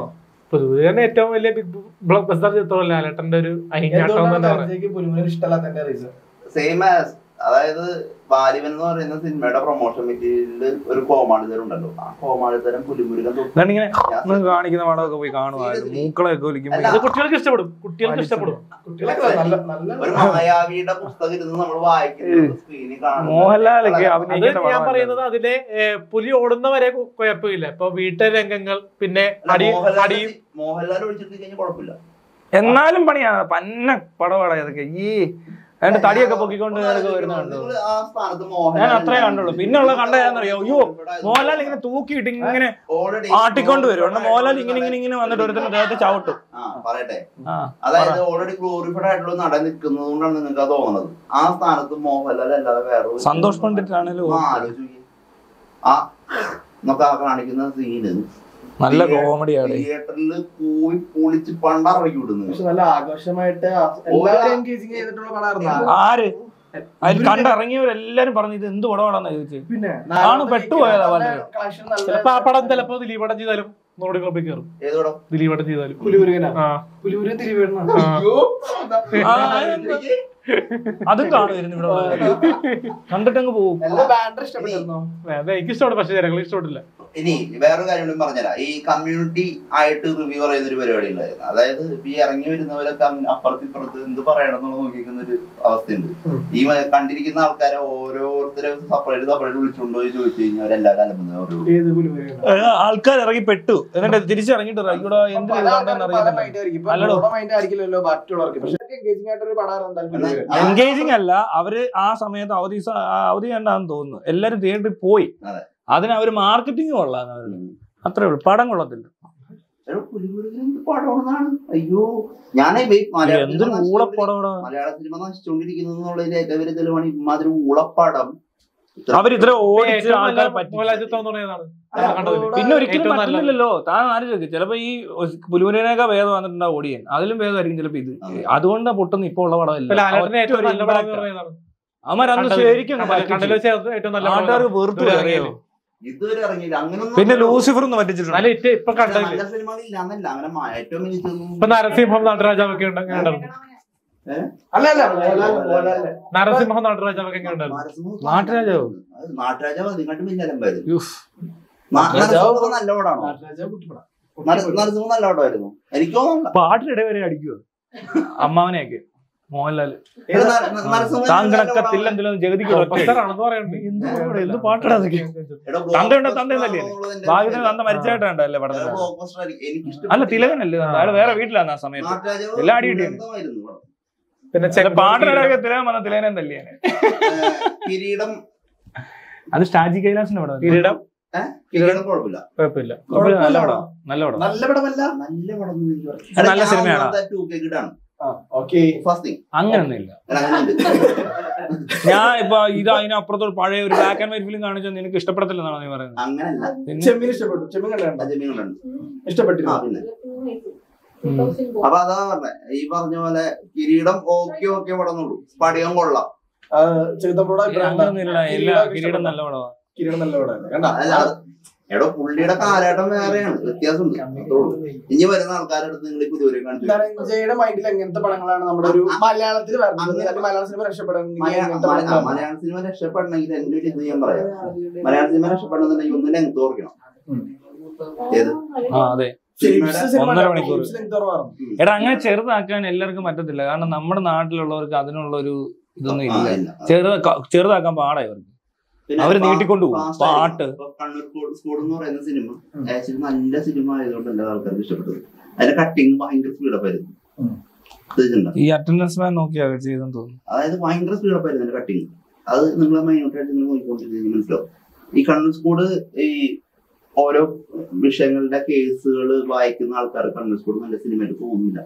പൊതുവെ തന്നെ ഏറ്റവും വലിയ ബിഗ് ബ്ലോക്ക് ബസ്റ്റർ ചിത്രമല്ല ലാലേട്ടന്റെ ഒരു അഹിഞ്ഞാട്ടം എന്ന് തന്നെ പറയാം എന്തുകൊണ്ടാണ് പുലിമുരുകൻ ഇഷ്ടമല്ലാത്തതിന്റെ റീസൺ സെയിം ആസ് അതായത് ബാലിവൻ എന്ന് പറയുന്ന സിനിമയുടെ പ്രൊമോഷൻ മെറ്റീരിയലിൽ ഒരു കോമാളിതരം ഉണ്ടല്ലോ ആ കോമാളിതരം പുലിമുരുകൻ തൊട്ട് ഇതാണ് ഇങ്ങനെ ഞാൻ ഒന്ന് കാണിക്കുന്ന പടമൊക്കെ പോയി കാണുമായിരുന്നു മൂക്കളൊക്കെ ഒലിക്കുമ്പോ അല്ല. ഇത് കുട്ടികൾക്ക് ഇഷ്ടപ്പെടും കുട്ടികൾക്ക് ഇഷ്ടപ്പെടും കുട്ടികളൊക്കെ നല്ല നല്ല ഒരു മായാവിയുടെ പുസ്തകം ഇരുന്ന് നമ്മൾ വായിക്കുന്നത് സ്ക്രീനിൽ കാണുന്നത് മോഹൻലാലൊക്കെ അല്ല, അത് അഭിനയിക്കേണ്ട ഞാൻ പടമല്ല. പറയുന്നത് അതിലെ ഏ, പുലി ഓടുന്നവരെ കു- കുഴപ്പമില്ല ഇപ്പൊ വീട്ടു രംഗങ്ങൾ പിന്നെ അല്ല, അടി മോഹൻലാൽ അടി മോഹൻലാൽ ഒഴിച്ചിട്ട് കഴിഞ്ഞാൽ കുഴപ്പമില്ല എന്നാലും പണിയാണ് പന്ന പടപട ഇതൊക്കെ ഈ അതിന്റെ തടിയൊക്കെ പൊക്കിക്കൊണ്ട് ഇതൊക്കെ വരുന്നുണ്ട് നിങ്ങൾ ആ സ്ഥാനത്ത് മോഹൻലാൽ ഞാൻ അത്രേ കണ്ടുള്ളൂ പിന്നെ ഉള്ള കണ്ട ഏതാണെന്നറിയോ അയ്യോ മോഹൻലാൽ ഇങ്ങനെ തൂക്കിയിട്ട് ഇങ്ങനെ Already ആട്ടിക്കൊണ്ട് വരും എന്നിട്ട് മോഹൻലാൽ ഇങ്ങനെ ഇങ്ങനെ ഇങ്ങനെ വന്നിട്ട് ഒരുത്തിന് ദേഹത്ത് ചവിട്ടും ആ പറയട്ടെ ആ അതായത് ഓൾറെഡി ഗ്ലോറിഫൈഡ് ആയിട്ടുള്ള നടൻ നിൽക്കുന്നത് കൊണ്ടാണ് നിങ്ങൾക്ക് അത് തോന്നുന്നത് ആ സ്ഥാനത്ത് മോഹൻലാൽ അല്ലാതെ വേറെ ഒരു- സന്തോഷ് പണ്ഡിറ്റാണേലും ആ, ആലോചിച്ച് നോക്കിയേ. ആ നമുക്ക് ആ കാണിക്കുന്ന സീന് നല്ല കോമഡിയാണ് തിയേറ്ററിൽ പോയി പൊളിച്ച് പണ്ടറക്കി വിടുന്നു പക്ഷെ നല്ല ആഘോഷമായിട്ട് ആ- എല്ലാവരും എൻഗേജിങ് ചെയ്തിട്ടുള്ള പടമായിരുന്നു ആര് അതിൽ കണ്ടിറങ്ങിയവരെല്ലാരും പറഞ്ഞു ഇത് എന്ത് പടമാണെന്ന് ചോദിച്ചു പിന്നെ ആണ് പെട്ടുപോയതാ പലരും. കളക്ഷൻ നല്ല ചിലപ്പോ ആ പടം ചിലപ്പോ ദിലീപടം ചെയ്താലും ഒന്നുകൂടി ക്ലബിൽ കയറും ഏതോടെ ദിലീപടം ചെയ്താലും പുലിമുരുകനാ ആ പുലിമുരുകൻ തിരുവേണ ആ. ആ, അതും കാണുമായിരുന്നു ഇവിടെ ഉള്ളവര്. കണ്ടിട്ടങ്ങ് പോകും എല്ലാ ബാൻഡർ ഇഷ്ടപ്പെട്ടിരുന്നോ അതെ എനിക്ക് ഇഷ്ടപ്പെടും പക്ഷെ ജനങ്ങൾ ഇഷ്ടപ്പെട്ടില്ല ഇനി വേറൊരു കാര്യം കൂടി പറഞ്ഞുതരാം ഈ കമ്മ്യൂണിറ്റി ആയിട്ട് റിവ്യൂ പറയുന്ന ഒരു പരിപാടി ഉണ്ടായിരുന്നു അതായത് ഇപ്പൊ ഈ ഇറങ്ങി വരുന്നവരൊക്കെ അങ്ങ് അപ്പുറത്ത് ഇപ്പുറത്ത് എന്ത് പറയണം എന്നുള്ളത് നോക്കിക്കുന്ന ഒരു അവസ്ഥയുണ്ട് ഉം. ഈ മ- കണ്ടിരിക്കുന്ന ആൾക്കാരെ ഓരോരുത്തരെ സെപ്പറേറ്റ് സെപ്പറേറ്റ് വിളിച്ചുകൊണ്ടോ ചോദിച്ചു കഴിഞ്ഞാൽ അവരെല്ലാവരും അലമ്പുന്നത് അവരോട് ഏത് പുലിമുരുകനാ ആൾക്കാർ ഇറങ്ങി പെട്ടു എന്നിട്ട് തിരിച്ചിറങ്ങിട്ട് ഇവിടെ എന്ത് പല എഴുതാണ്ടെന്ന് ആൾക്കാർക്കും പല അറിയുന്നില്ല mind ആയിരിക്കും. ഇപ്പൊ അല്ലടോ. നമ്മുടെ mind ആയിരിക്കില്ലല്ലോ മറ്റുള്ളവർക്ക് പക്ഷെ എൻഗേജിംഗ് ആയിട്ടൊരു പടമാണ് എന്തായാലും പുലിമുരുകൻ. ആ. എൻഗേജിങ് അല്ല അവര് ആ സമയത്ത് അവധി സ- ആ അവധി കണ്ടാന്ന് തോന്നുന്നു എല്ലാരും തിയേറ്ററിൽ പോയി അതെ. അതിന് അവര് മാർക്കറ്റിംഗ് കൊള്ളാന്ന് അവര് അത്രേ ഉള്ളൂ പടം കൊള്ളത്തില്ല എടോ, പുലിമുരുകൻ എന്ത് പടമാണെന്നാണ് അയ്യോ ഞാനേ ഈ മലയാള എന്തൊരു സിനിമ ഊളപ്പടം മലയാള സിനിമ നശിച്ചുകൊണ്ടിരിക്കുന്നത് എന്നുള്ളതിന്റെ ഏറ്റവും വലിയ തെളിവാണ് ഇമാതിരി ഊളപ്പടം അവർ ഇത്ര ഓടിച്ച് ഏറ്റവും നല്ല ആൾക്കാരെ പറ്റി മോഹൻലാൽ ചിത്രം എന്ന് പറയുന്നതാണ് അല്ല, കണ്ടതില്. പിന്നെ ഒരിക്കലും ഏറ്റവും നല്ല- പറ്റുന്നില്ലല്ലോ താൻ ആലോചിക്ക് ചിലപ്പോ ഈ പുലിമുരനൊക്കെ ഭേദം വന്നിട്ടുണ്ടാവും ഓടിയൻ അതിലും ഭേദമായിരിക്കും ചിലപ്പോ ഇത് അതെ. അതുകൊണ്ട് പൊട്ടുന്ന ഇപ്പൊ ഉള്ള ഇപ്പൊ പടമല്ല ലാലേട്ടന്റെ ഏറ്റവും ഒറ്റ ഒരു നല്ല പടം എന്ന് impact ആ. പറയുന്നതാണ് അവന്മാരന്ന് കണ്ടതില് ശരിക്കും അങ്ങ് കണ്ടതില് പറ്റിച്ചു. വെച്ച് ഏറ്റവും നല്ല പടം നാട്ടുകാർക്ക് വെറുത്തു ഇതുവരെ അറിയോ ഇറങ്ങിയില്ല. ഇതുവരെ ഇറങ്ങിയില്ല അങ്ങനൊന്നും പിന്നെ ലൂസിഫർ എന്ന് പറ്റിച്ചിട്ടുണ്ട് നല്ല ഹിറ്റ് ഇപ്പൊ കണ്ടതില് നല്ല സിനിമകളില്ല എന്നല്ല അങ്ങനെ മ- ഏറ്റവും മികച്ചതൊന്നും ഇപ്പൊ നരസിംഹം നടരാജാവൊക്കെ ഉണ്ട് എങ്ങനെ ഉണ്ടായിരുന്നു അല്ല അല്ല മോഹൻലാൽ മോഹൻലാലിന്റെ നരസിംഹം നടരാജാവൊക്കെ എങ്ങനെ ഉണ്ടായിരുന്നു നരസിംഹം നാട്ടുരാജാവോ? അത് നാട്ടുരാജാവ് അതിങ്ങോട്ട് മിന്നലമ്പായിരുന്നു ഉഫ്. നരസിംഹം നല്ല പടമാണോ നാട്ടുരാജാവ് കുട്ടിപ്പടം. നര- നരസിംഹം നല്ല പടമായിരുന്നു എനിക്ക് തോന്നുന്നില്ല പാട്ടിനിടെ വരെ അടിക്കുവോ അമ്മാവനെയൊക്കെ മോഹൻലാൽ ഇത് നര- ന- നരസിംഹം നല്ല താങ്കണക്കത്തില്ലെന്തിലും ജഗതിക്ക് ഒറ്റ അടി. ആണെന്ന് പറയുന്നത് എന്ത് പടമാണ്? എന്ത് പാട്ടാണ് അതൊക്കെ? എടോ, തന്തയുണ്ടോ? blockbuster തന്തയെന്നല്ലേ? ആണെന്നുള്ളത് എൻ്റെ ഭാഗ്യത്തിന് തന്ന വിഷയമല്ല. മരിച്ചായിട്ടല്ലേ വേറെ പടത്തിൽ blockbuster ആയിരിക്കും. എനിക്ക് അല്ല ഇഷ്ടപ്പെട്ടില്ല. തിലകനല്ലേ തന്ന? അയാൾ വേറെ വീട്ടിലാണ് ആ സമയത്ത് നാട്ടുരാജാവ് എല്ലാം അടി കിട്ടിയത്. ദുരന്തമായിരുന്നു പടം. പിന്നെ ചില പാട്ടിനിടയ്ക്ക് തിലകൻ വന്ന തിലകനെ തല്ലിയാണ് ഏഹ്, കിരീടം അത് ഷാജി കൈലാസിന്റെ പടം കിരീടം കിരീടം കുഴപ്പമില്ല കുഴപ്പമില്ല നല്ല പടം നല്ല പടം നല്ല പടമല്ല നല്ല പടം ഒന്നും എനിക്ക് പറയാം. അത് നല്ല ഞാൻ സിനിമയാണോ? ഒന്നാമത്തെ 2K കിടാണ്. Okay First thing. അങ്ങനൊന്നും ഇല്ല ഞാൻ അങ്ങനെയുണ്ട്. ഞാൻ ഇപ്പൊ ഇത് അതിനപ്പുറത്തൊരു പഴയ ഒരു ബ്ലാക്ക് ആൻഡ് വൈറ്റ് ഫിലിം കാണിച്ചാൽ നിനക്ക് ഇഷ്ടപ്പെടത്തില്ലെന്നാണോ നീ പറയുന്നത് അങ്ങനല്ല പിന്നെ ചെമ്മീൻ ഇഷ്ടപ്പെട്ടു ചെമ്മീൻ കണ്ടോ അജമികളുണ്ട് ആ ഇഷ്ടപ്പെട്ടിരുന്നു പിന്നെ അപ്പൊ അതാ പറഞ്ഞ ഈ പറഞ്ഞ പോലെ കിരീടം ഓക്കെ ഓക്കെ പടന്നുള്ളൂ സ്പടികം കൊള്ളാം ചെറുതമ്പോടെ അങ്ങനൊന്നും ഇല്ല എല്ലാ കിരീടം നല്ല പടമാണ് കിരീടം നല്ല പടമല്ലേ കണ്ട അല്ല, അത് എടോ പുള്ളിയുടെ കാലഘട്ടം വേറെയാണ് വ്യത്യാസമുണ്ട് അത്രേ ഉള്ളൂ. ഇനി വരുന്ന ആൾക്കാരുടെ അടുത്ത് നിങ്ങൾ പുതിയവരെ കാണിച്ചു ധനഞ്ജയുടെ മൈൻഡിൽ എങ്ങനത്തെ പടങ്ങളാണ് നമ്മുടെ ഒരു മലയാളത്തിൽ വരുന്നത് അല്ലെങ്കിൽ മലയാള സിനിമ രക്ഷപ്പെടണമെങ്കിൽ മലയാള എങ്ങനത്തെ മല- പടങ്ങളാണ് മലയാള സിനിമ രക്ഷപ്പെടണമെങ്കിൽ എന്റെ ഒരു ഇത് ഞാൻ പറയാം മലയാള സിനിമ രക്ഷപ്പെടണമെന്നുണ്ടെങ്കിൽ ഒന്ന് ലെങ്ത് ഓർക്കണം ഏത് ആ അതെ സിനിമയുടെ ഒന്നര മണിക്കൂർ. കുറവാണ് എടാ അങ്ങനെ ചെറുതാക്കാൻ എല്ലാവർക്കും പറ്റത്തില്ല കാരണം നമ്മുടെ നാട്ടിലുള്ളവർക്ക് അതിനുള്ള ഒരു ഇതൊന്നും ആ, ഇല്ല ഇല്ല. ചെറുതാ ചെറുതാക്കാൻ പാടാ ഇവർക്ക് പിന്നെ അവര് പാ- നീട്ടിക്കൊണ്ട് പോകും. fast പാട്ട്. ആയിരിക്കും. ഇപ്പൊ കണ്ണൂർ സ്കൂ- സ്കൂൾ എന്ന് പറയുന്ന സിനിമ ആക്ച്വലി നല്ല സിനിമ ആയതുകൊണ്ട് എല്ലാ ആൾക്കാർക്കും ഇഷ്ടപ്പെട്ടത് അതിന്റെ കട്ടിങ് ഭയങ്കര സ്പീഡപ്പായിരുന്നു ഉം. ശ്രദ്ധിച്ചിട്ടുണ്ടോ? ഈ അറ്റൻഡൻസ് മാൻ നോക്കിയാ ചെയ്തെന്ന് തോന്നുന്നു അതായത് ഭയങ്കര സ്പീഡപ്പായിരുന്നു അതിന്റെ കട്ടിങ് അത് നിങ്ങൾ മൈനോട്ടായിട്ട് നിങ്ങൾ നോക്കിക്കൊണ്ടിരുന്നെങ്കിൽ മനസ്സിലാവും ഈ കണ്ണൂർ സ്കൂള് ഈ ഓരോ വിഷയങ്ങളുടെ കേസുകൾ വായിക്കുന്ന ആൾക്കാർ കണ്ണൂർ സ്കൂൾ നല്ല സിനിമയായിട്ട് തോന്നുന്നില്ല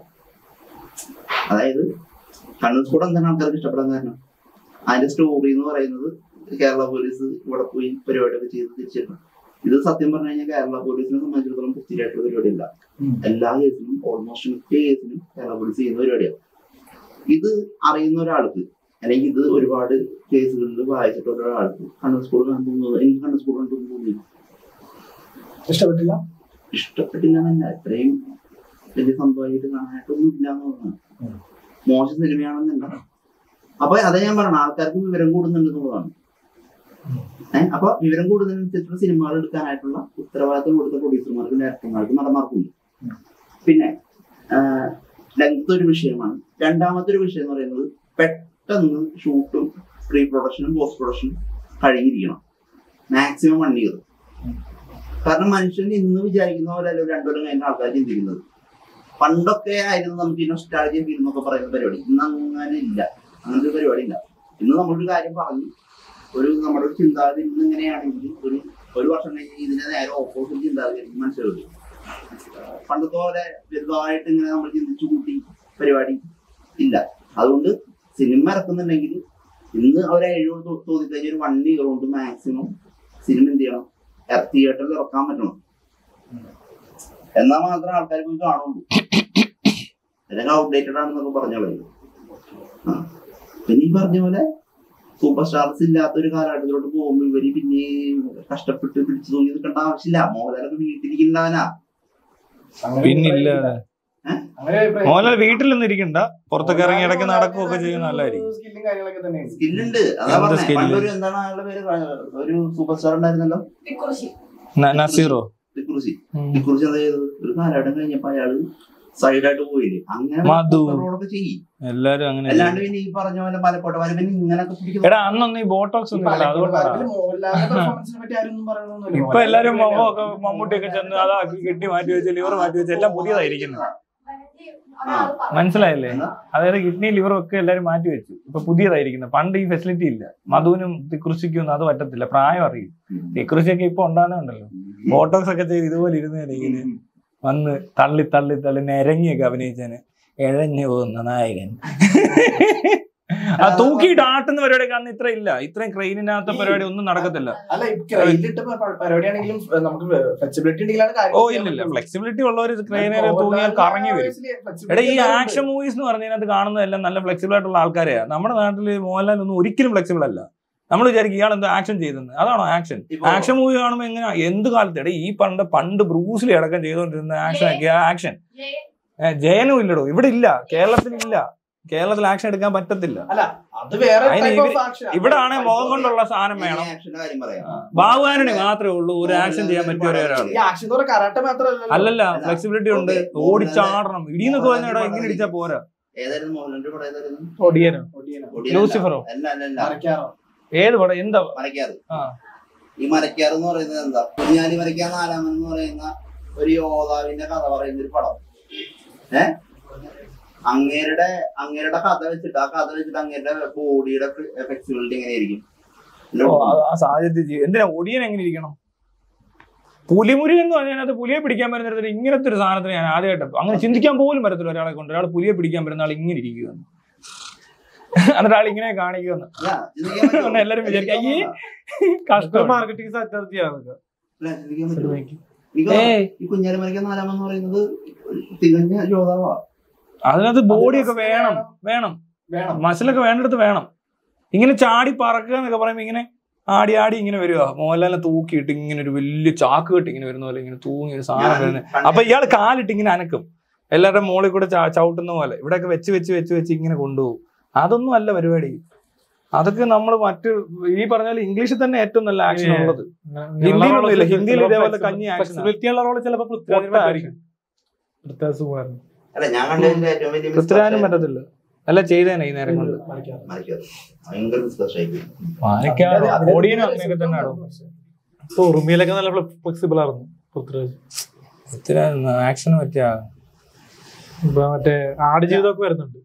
അതായത് കണ്ണൂർ സ്കൂൾ എന്താണ് ആൾക്കാർക്ക് ഇഷ്ടപ്പെടാൻ കാരണം അതിന്റെ സ്റ്റോറി എന്ന് പറയുന്നത് കേരള പോലീസ് ഇവിടെ പോയി പരിപാടിയൊക്കെ ചെയ്ത് തിരിച്ചിട്ടുണ്ട് ഇത് സത്യം പറഞ്ഞു കഴിഞ്ഞാൽ കേരള പോലീസിനെ സംബന്ധിച്ചിടത്തോളം സ്ഥിരമായിട്ടുള്ള പരിപാടിയല്ല ഉം. എല്ലാ കേസിനും ഓൾമോസ്റ്റ് മിക്ക കേസിനും കേരള പോലീസ് ചെയ്യുന്ന പരിപാടിയാണ് ഇത് അറിയുന്ന ഒരാൾക്ക് അല്ലെങ്കിൽ ഇത് ഒരുപാട് കേസുകളിൽ വായിച്ചിട്ടുള്ള ഒരാൾക്ക് കണ്ണൂർ സ്കൂൾ കണ്ടു എനിക്ക് കണ്ണൂർ സ്കൂൾ കണ്ടു തോന്നി ഇഷ്ടപ്പെട്ടില്ല ഇഷ്ടപ്പെട്ടില്ല എന്നല്ല ഇത്രയും വലിയ സംഭവമായിട്ട് കാണാനായിട്ടൊന്നും ഇല്ല എന്നുള്ളതാണ് മോശം സിനിമയാണെന്നല്ല അപ്പൊ അതാ ഞാൻ പറയണം ആൾക്കാർക്ക് വിവരം കൂടുന്നുണ്ട് എന്നുള്ളതാണ് ഏഹ് അപ്പൊ വിവരം കൂടുന്നതിനനുസരിച്ചുള്ള സിനിമകൾ എടുക്കാനായിട്ടുള്ള ഉത്തരവാദിത്തം കൊടുത്ത പ്രൊഡ്യൂസർമാർക്കും ഡയറക്ടർമാർക്കും നടന്മാർക്കും ഉണ്ട് പിന്നെ ലെങ്ത് ഒരു വിഷയമാണ് രണ്ടാമത്തെ ഒരു വിഷയം എന്ന് പറയുന്നത് പെട്ടെന്ന് ഷൂട്ടും പ്രീ പ്രൊഡക്ഷനും പോസ്റ്റ് പ്രൊഡക്ഷനും കഴിഞ്ഞിരിക്കണം മാക്സിമം വൺ ഇയർ കാരണം മനുഷ്യൻ ഇന്ന് വിചാരിക്കുന്ന പോലെ അല്ല രണ്ടു കൊല്ലം കഴിഞ്ഞ ആൾക്കാർ ചിന്തിക്കുന്നത് പണ്ടൊക്കെ ആയിരുന്നു നമുക്ക് ഈ നൊസ്റ്റാളജിയ ഫിലിം എന്നൊക്കെ പറയുന്ന പരിപാടി ഇന്ന് അങ്ങനെ ഇല്ല അങ്ങനത്തെ ഒരു പരിപാടി ഇല്ല ഇന്ന് നമ്മളൊരു കാര്യം പറഞ്ഞു ഒരു നമ്മുടെ ഒരു ചിന്താഗതി ഇന്ന് ഇങ്ങനെയാണെങ്കിൽ ഒരു ഒരു വർഷം കഴിഞ്ഞ് ഇതിന്റെ നേരെ ഓപ്പോസിറ്റ് ചിന്താഗതി ആയിരിക്കും മനസ്സിലാവില്ല പണ്ടത്തെ പോലെ വലുതായിട്ട് ഇങ്ങനെ നമ്മൾ ചിന്തിച്ചു കൂട്ടി പരിപാടി ഇല്ല അതുകൊണ്ട് സിനിമ ഇറക്കുന്നുണ്ടെങ്കിൽ ഇന്ന് അവരെ എഴുപത് തോന്നി കഴിഞ്ഞ ഒരു വൺ ഇയർ കൊണ്ട് മാക്സിമം സിനിമ എന്ത് ചെയ്യണം തിയേറ്ററിൽ ഇറക്കാൻ പറ്റണം എന്നാൽ മാത്രമേ ആൾക്കാർ പോയി കാണുള്ളൂ അല്ലെങ്കിൽ ഔട്ട്ഡേറ്റഡ് ആണെന്നൊക്കെ പറഞ്ഞ കളയും ആ. പിന്നെ ഈ പറഞ്ഞ പോലെ സൂപ്പർ സ്റ്റാർസ് ഇല്ലാത്ത ഒരു കാലഘട്ടത്തിലോട്ട് പോകുമ്പോൾ ഇവര് പിന്നെ കഷ്ടപ്പെട്ട് പിടിച്ചു തൂങ്ങി നിൽക്കേണ്ട ആവശ്യമില്ല മോഹൻലാലൊക്കെ വീട്ടിലിരിക്കുന്നവനാ പിന്നില്ല അങ്ങനെ അഭിപ്രായം. മോഹൻലാൽ വീട്ടിലൊന്നും ഇരിക്കണ്ട പുറത്തൊക്കെ ഇറങ്ങി ഇടയ്ക്ക് നടക്കുകയൊക്കെ ചെയ്യുന്ന നല്ലതായിരിക്കും സ്കില്ലും കാര്യങ്ങളൊക്കെ തന്നെയാണ് സ്കില്ലുണ്ട് അതാ എന്ത് പറഞ്ഞത് skill? പണ്ടൊരു എന്താണ് അയാളുടെ പേര് ഒരു സൂപ്പർ സ്റ്റാർ ഉണ്ടായിരുന്നല്ലോ ന- നസീറോ ടിക്കുറിശി ടിക്കുറിശി എന്താ ചെയ്തത് ഒരു കാലഘട്ടം കഴിഞ്ഞപ്പോ അയാള് സൈഡായിട്ട് പോയില്ലേ അങ്ങനെ മധു. റോളൊക്കെ ചെയ്യും എല്ലാരും അങ്ങനെ അല്ലാണ്ട് പിന്നെ ഈ പറഞ്ഞ പോലെ മലക്കോട്ട വരെ പിന്നെ ഇങ്ങനൊക്കെ പിടിക്കും എടാ അന്നൊന്നും ഈ ബോട്ടോക്സ് ഒന്നും ഇല്ല അതുകൊണ്ടാണ് മോഹൻലാലിന്റെ പെർഫോമൻസിനെ പറ്റി ആരും ഒന്നും പറയണമെന്നില്ല ഇപ്പൊ എല്ലാരും മുഖമൊക്കെ മമ്മൂട്ടിയൊക്കെ ചെന്ന് അതാക്കി കെട്ടി മാറ്റി വെച്ച് ലിവർ മാറ്റി വെച്ച് എല്ലാം പുതിയതായിരിക്കുന്നത് മനസ്സിലായില്ലേ അതായത് കിഡ്നി ലിവറും ഒക്കെ എല്ലാരും മാറ്റി വെച്ചു ഇപ്പൊ പുതിയതായിരിക്കുന്നത് പണ്ട് ഈ ഫെസിലിറ്റി ഇല്ല മധുവിനും തിക്കുറിശിക്കും ഒന്നും അത് പറ്റത്തില്ല പ്രായം അറിയും തിക്കുറിശിയൊക്കെ ഇപ്പൊ ഉണ്ടാകുന്നുണ്ടല്ലോ ബോട്ടോക്സ് ഒക്കെ ചെയ്ത് ഇതുപോലെ ഇരുന്നേനെ ഇങ്ങനെ വന്ന് തള്ളി തള്ളി തള്ളി നിരങ്ങിയൊക്കെ അഭിനയിച്ചേന് എഴഞ്ഞു പോകുന്ന നായകൻ ആ തൂക്കിയിട്ട് ആട്ടുന്ന പരിപാടിയൊക്കെ അന്ന് ഇത്ര ഇല്ല ഇത്രയും ക്രെയിനിനകത്ത പരിപാടി ഒന്നും നടക്കത്തില്ല അല്ല ഈ ക്രൈലിട്ട് പരിപാടിയാണെങ്കിലും നമുക്ക് ഫ്ലെക്സിബിലിറ്റി ഉണ്ടെങ്കിലാണ് കാര്യം ഓ ഇല്ലില്ല ഫ്ലെക്സിബിലിറ്റി ഉള്ളവർ ക്രെയിനറെ തൂങ്ങിയാൽ കറങ്ങി വരും എടാ ഈ ആക്ഷൻ മൂവീസ് എന്ന് പറഞ്ഞതിനകത്ത് കാണുന്നതെല്ലാം നല്ല ഫ്ലെക്സിബിൾ ആയിട്ടുള്ള ആൾക്കാരെയാ നമ്മുടെ നാട്ടിൽ മോഹൻലാൽ ഒന്നും ഒരിക്കലും ഫ്ലെക്സിബിൾ അല്ല നമ്മൾ വിചാരിക്കും ഇയാൾ എന്താ ആക്ഷൻ ചെയ്തെന്ന് അതാണോ ആക്ഷൻ ഇപ്പൊ ആക്ഷൻ മൂവി കാണുമ്പോൾ എങ്ങനെ എന്ത് കാലത്ത് എടാ ഈ പണ്ട് പണ്ട് ബ്രൂസിലി അടക്കം ചെയ്തുകൊണ്ടിരുന്ന ആക്ഷൻ ഒക്കെ ആക്ഷൻ ജയനും ഇല്ലടോ ഇവിടെ ഇല്ല കേരളത്തിൽ ഇല്ല കേരളത്തിൽ ആക്ഷൻ എടുക്കാൻ പറ്റത്തില്ല അത് വേറെ അതിന് type of ഇവര് action. ഇവിടെ ആണെ മുഖം കൊണ്ടുള്ള സാധനം വേണം ആക്ഷന്റെ കാര്യം പറയാം ബാബുവാനണി മാത്രമേ ഉള്ളൂ ഒരു ആക്ഷൻ ചെയ്യാൻ പറ്റിയ ഒരാൾ ഈ ആക്ഷൻ എന്ന് പറഞ്ഞാൽ കരാട്ടെ മാത്രമല്ലല്ലോ അല്ലല്ല ഫ്ലെക്സിബിലിറ്റി ഉണ്ട് Okay. ഓടിച്ചാടണം ഇടിയെന്നൊക്കെ പറഞ്ഞാടാ ഇങ്ങനെ ഇടിച്ചാ പോരാ ഏതായിരുന്നു മോഹൻലാലിന്റെ പടം ഏതായിരുന്നു ഒടിയനോ ഒടിയനോ, ഒടിയനല്ല. ലൂസിഫറോ? അല്ല അല്ല അല്ല മരക്കാറോ. ഏത് പടം എന്താ മരക്കാറ് ആ. ഈ മരക്കാറ് എന്ന് പറയുന്നത് എന്താ കുഞ്ഞാലി മരക്കാർ നാലാമൻ എന്ന് പറയുന്ന ഒരു യോദ്ധാവിന്റെ കഥ പറയുന്ന ഒരു പടം ഏ അങ്ങേരുടെ അങ്ങേരുടെ കഥ വെച്ചിട്ട് ആ കഥ വെച്ചിട്ട് അങ്ങേരുടെ ബോഡിയുടെ ഫ്ലെക്സിബിലിറ്റി എങ്ങനെയായിരിക്കും ഓ, ആ- ആ സാഹചര്യത്തിൽ ചെയ്യും. എന്തിനാ ഒടിയൻ എങ്ങനെ ഇരിക്കണം പുലിമുരി എന്ന് പറഞ്ഞതിനകത്ത് പുലിയെ പിടിക്കാൻ പറ്റുന്ന ഇങ്ങനത്തെ ഒരു സാധനത്തിന് ഞാൻ ആദ്യമായിട്ട് അങ്ങനെ ചിന്തിക്കാൻ പോലും പറ്റത്തില്ല ഒരാളെ കൊണ്ട് ഒരാൾ പുലിയെ പിടിക്കാൻ പറ്റുന്ന ആൾ ഇങ്ങനെ ഇരിക്കുകയെന്ന് എന്നിട്ട് ആൾ ഇങ്ങനെ കാണിക്കുമെന്ന് അല്ല, ചിന്തിക്കാൻ പറ്റുമോ? ഉടനെ എല്ലാരും വിചാരിക്കും, അയ്യേ. ഒരു കഷ്ടം മാർക്കറ്റിംഗ് സ്ട്രാറ്റജി ആണ് അല്ല, ചിന്തിക്കാൻ പറ്റുമോ? സിനിമയ്ക്ക് എനിക്ക് ഏയ് ഈ കുഞ്ഞാലി മരക്കാർ നാലാമൻ എന്ന് പറയുന്നത് തികഞ്ഞ യോദ്ധാവാ അതിനകത്ത് ബോഡിയൊക്കെ വേണം വേണം വേണം മസിലൊക്കെ വേണ്ടിടത്ത് വേണം ഇങ്ങനെ ചാടി പറക്കുക എന്നൊക്കെ പറയുമ്പോ ഇങ്ങനെ ആടി ആടി ഇങ്ങനെ വരിക മോഹൻലാലിനെ തൂക്കിയിട്ട് ഇങ്ങനെ ഒരു വലിയ ചാക്ക് കെട്ടി ഇങ്ങനെ വരുന്ന പോലെ ഇങ്ങനെ തൂങ്ങി ഒരു സാധനം വരുന്നത് അപ്പൊ ഇയാൾ കാലിട്ട് ഇങ്ങനെ അനക്കും എല്ലാവരുടെ മോളിൽ കൂടെ ചാ- ചവിട്ടുന്ന പോലെ ഇവിടെയൊക്കെ വെച്ച് വെച്ച് വെച്ച് വെച്ച് ഇങ്ങനെ കൊണ്ടുപോകും അതൊന്നും അല്ല പരിപാടി അതൊക്കെ നമ്മൾ മറ്റ് ഈ പറഞ്ഞാൽ ഇംഗ്ലീഷിൽ തന്നെ ഏറ്റവും നല്ല ആക്ഷൻ Yeah. ഉള്ളത് ഹിന്ദിയിലൊന്നും ഇല്ല. ഹിന്ദിയിൽ ഇതേപോലെ കഞ്ഞി action ആണ്. ഫ്ലെക്സിബിലിറ്റി ഉള്ള റോള് ചിലപ്പോ പൃഥ്വിരാജിന് പറ്റുമായിരിക്കും. പൃഥ്വിരാജ് സുകുമാരൻ അല്ല ഞാൻ കണ്ടതിന്റെ ഏറ്റവും വലിയ പൃഥ്വിരാജും പറ്റത്തില്ല അല്ല ചെയ്തേനെ ഈ നേരം കൊണ്ട് മരക്കാറ്. മരക്കാറ് ഭയങ്കര ഡിസ്കസ് ആയി അതിനകത്ത് അതിനകത്ത് ഓടിയനും അങ്ങനെയൊക്കെ തന്നെ ആണോ ഇപ്പൊ ഉറുമിയിലൊക്കെ നല്ല ഫ്ലെക്സിബിൾ ആയിരുന്നു പൃഥ്വിരാജ് പൃഥ്വിരാജ് ആക്ഷന് പറ്റിയ ആളാ. ഇപ്പൊ മറ്റേ ആടുജീവിതമൊക്കെ വരുന്നുണ്ട്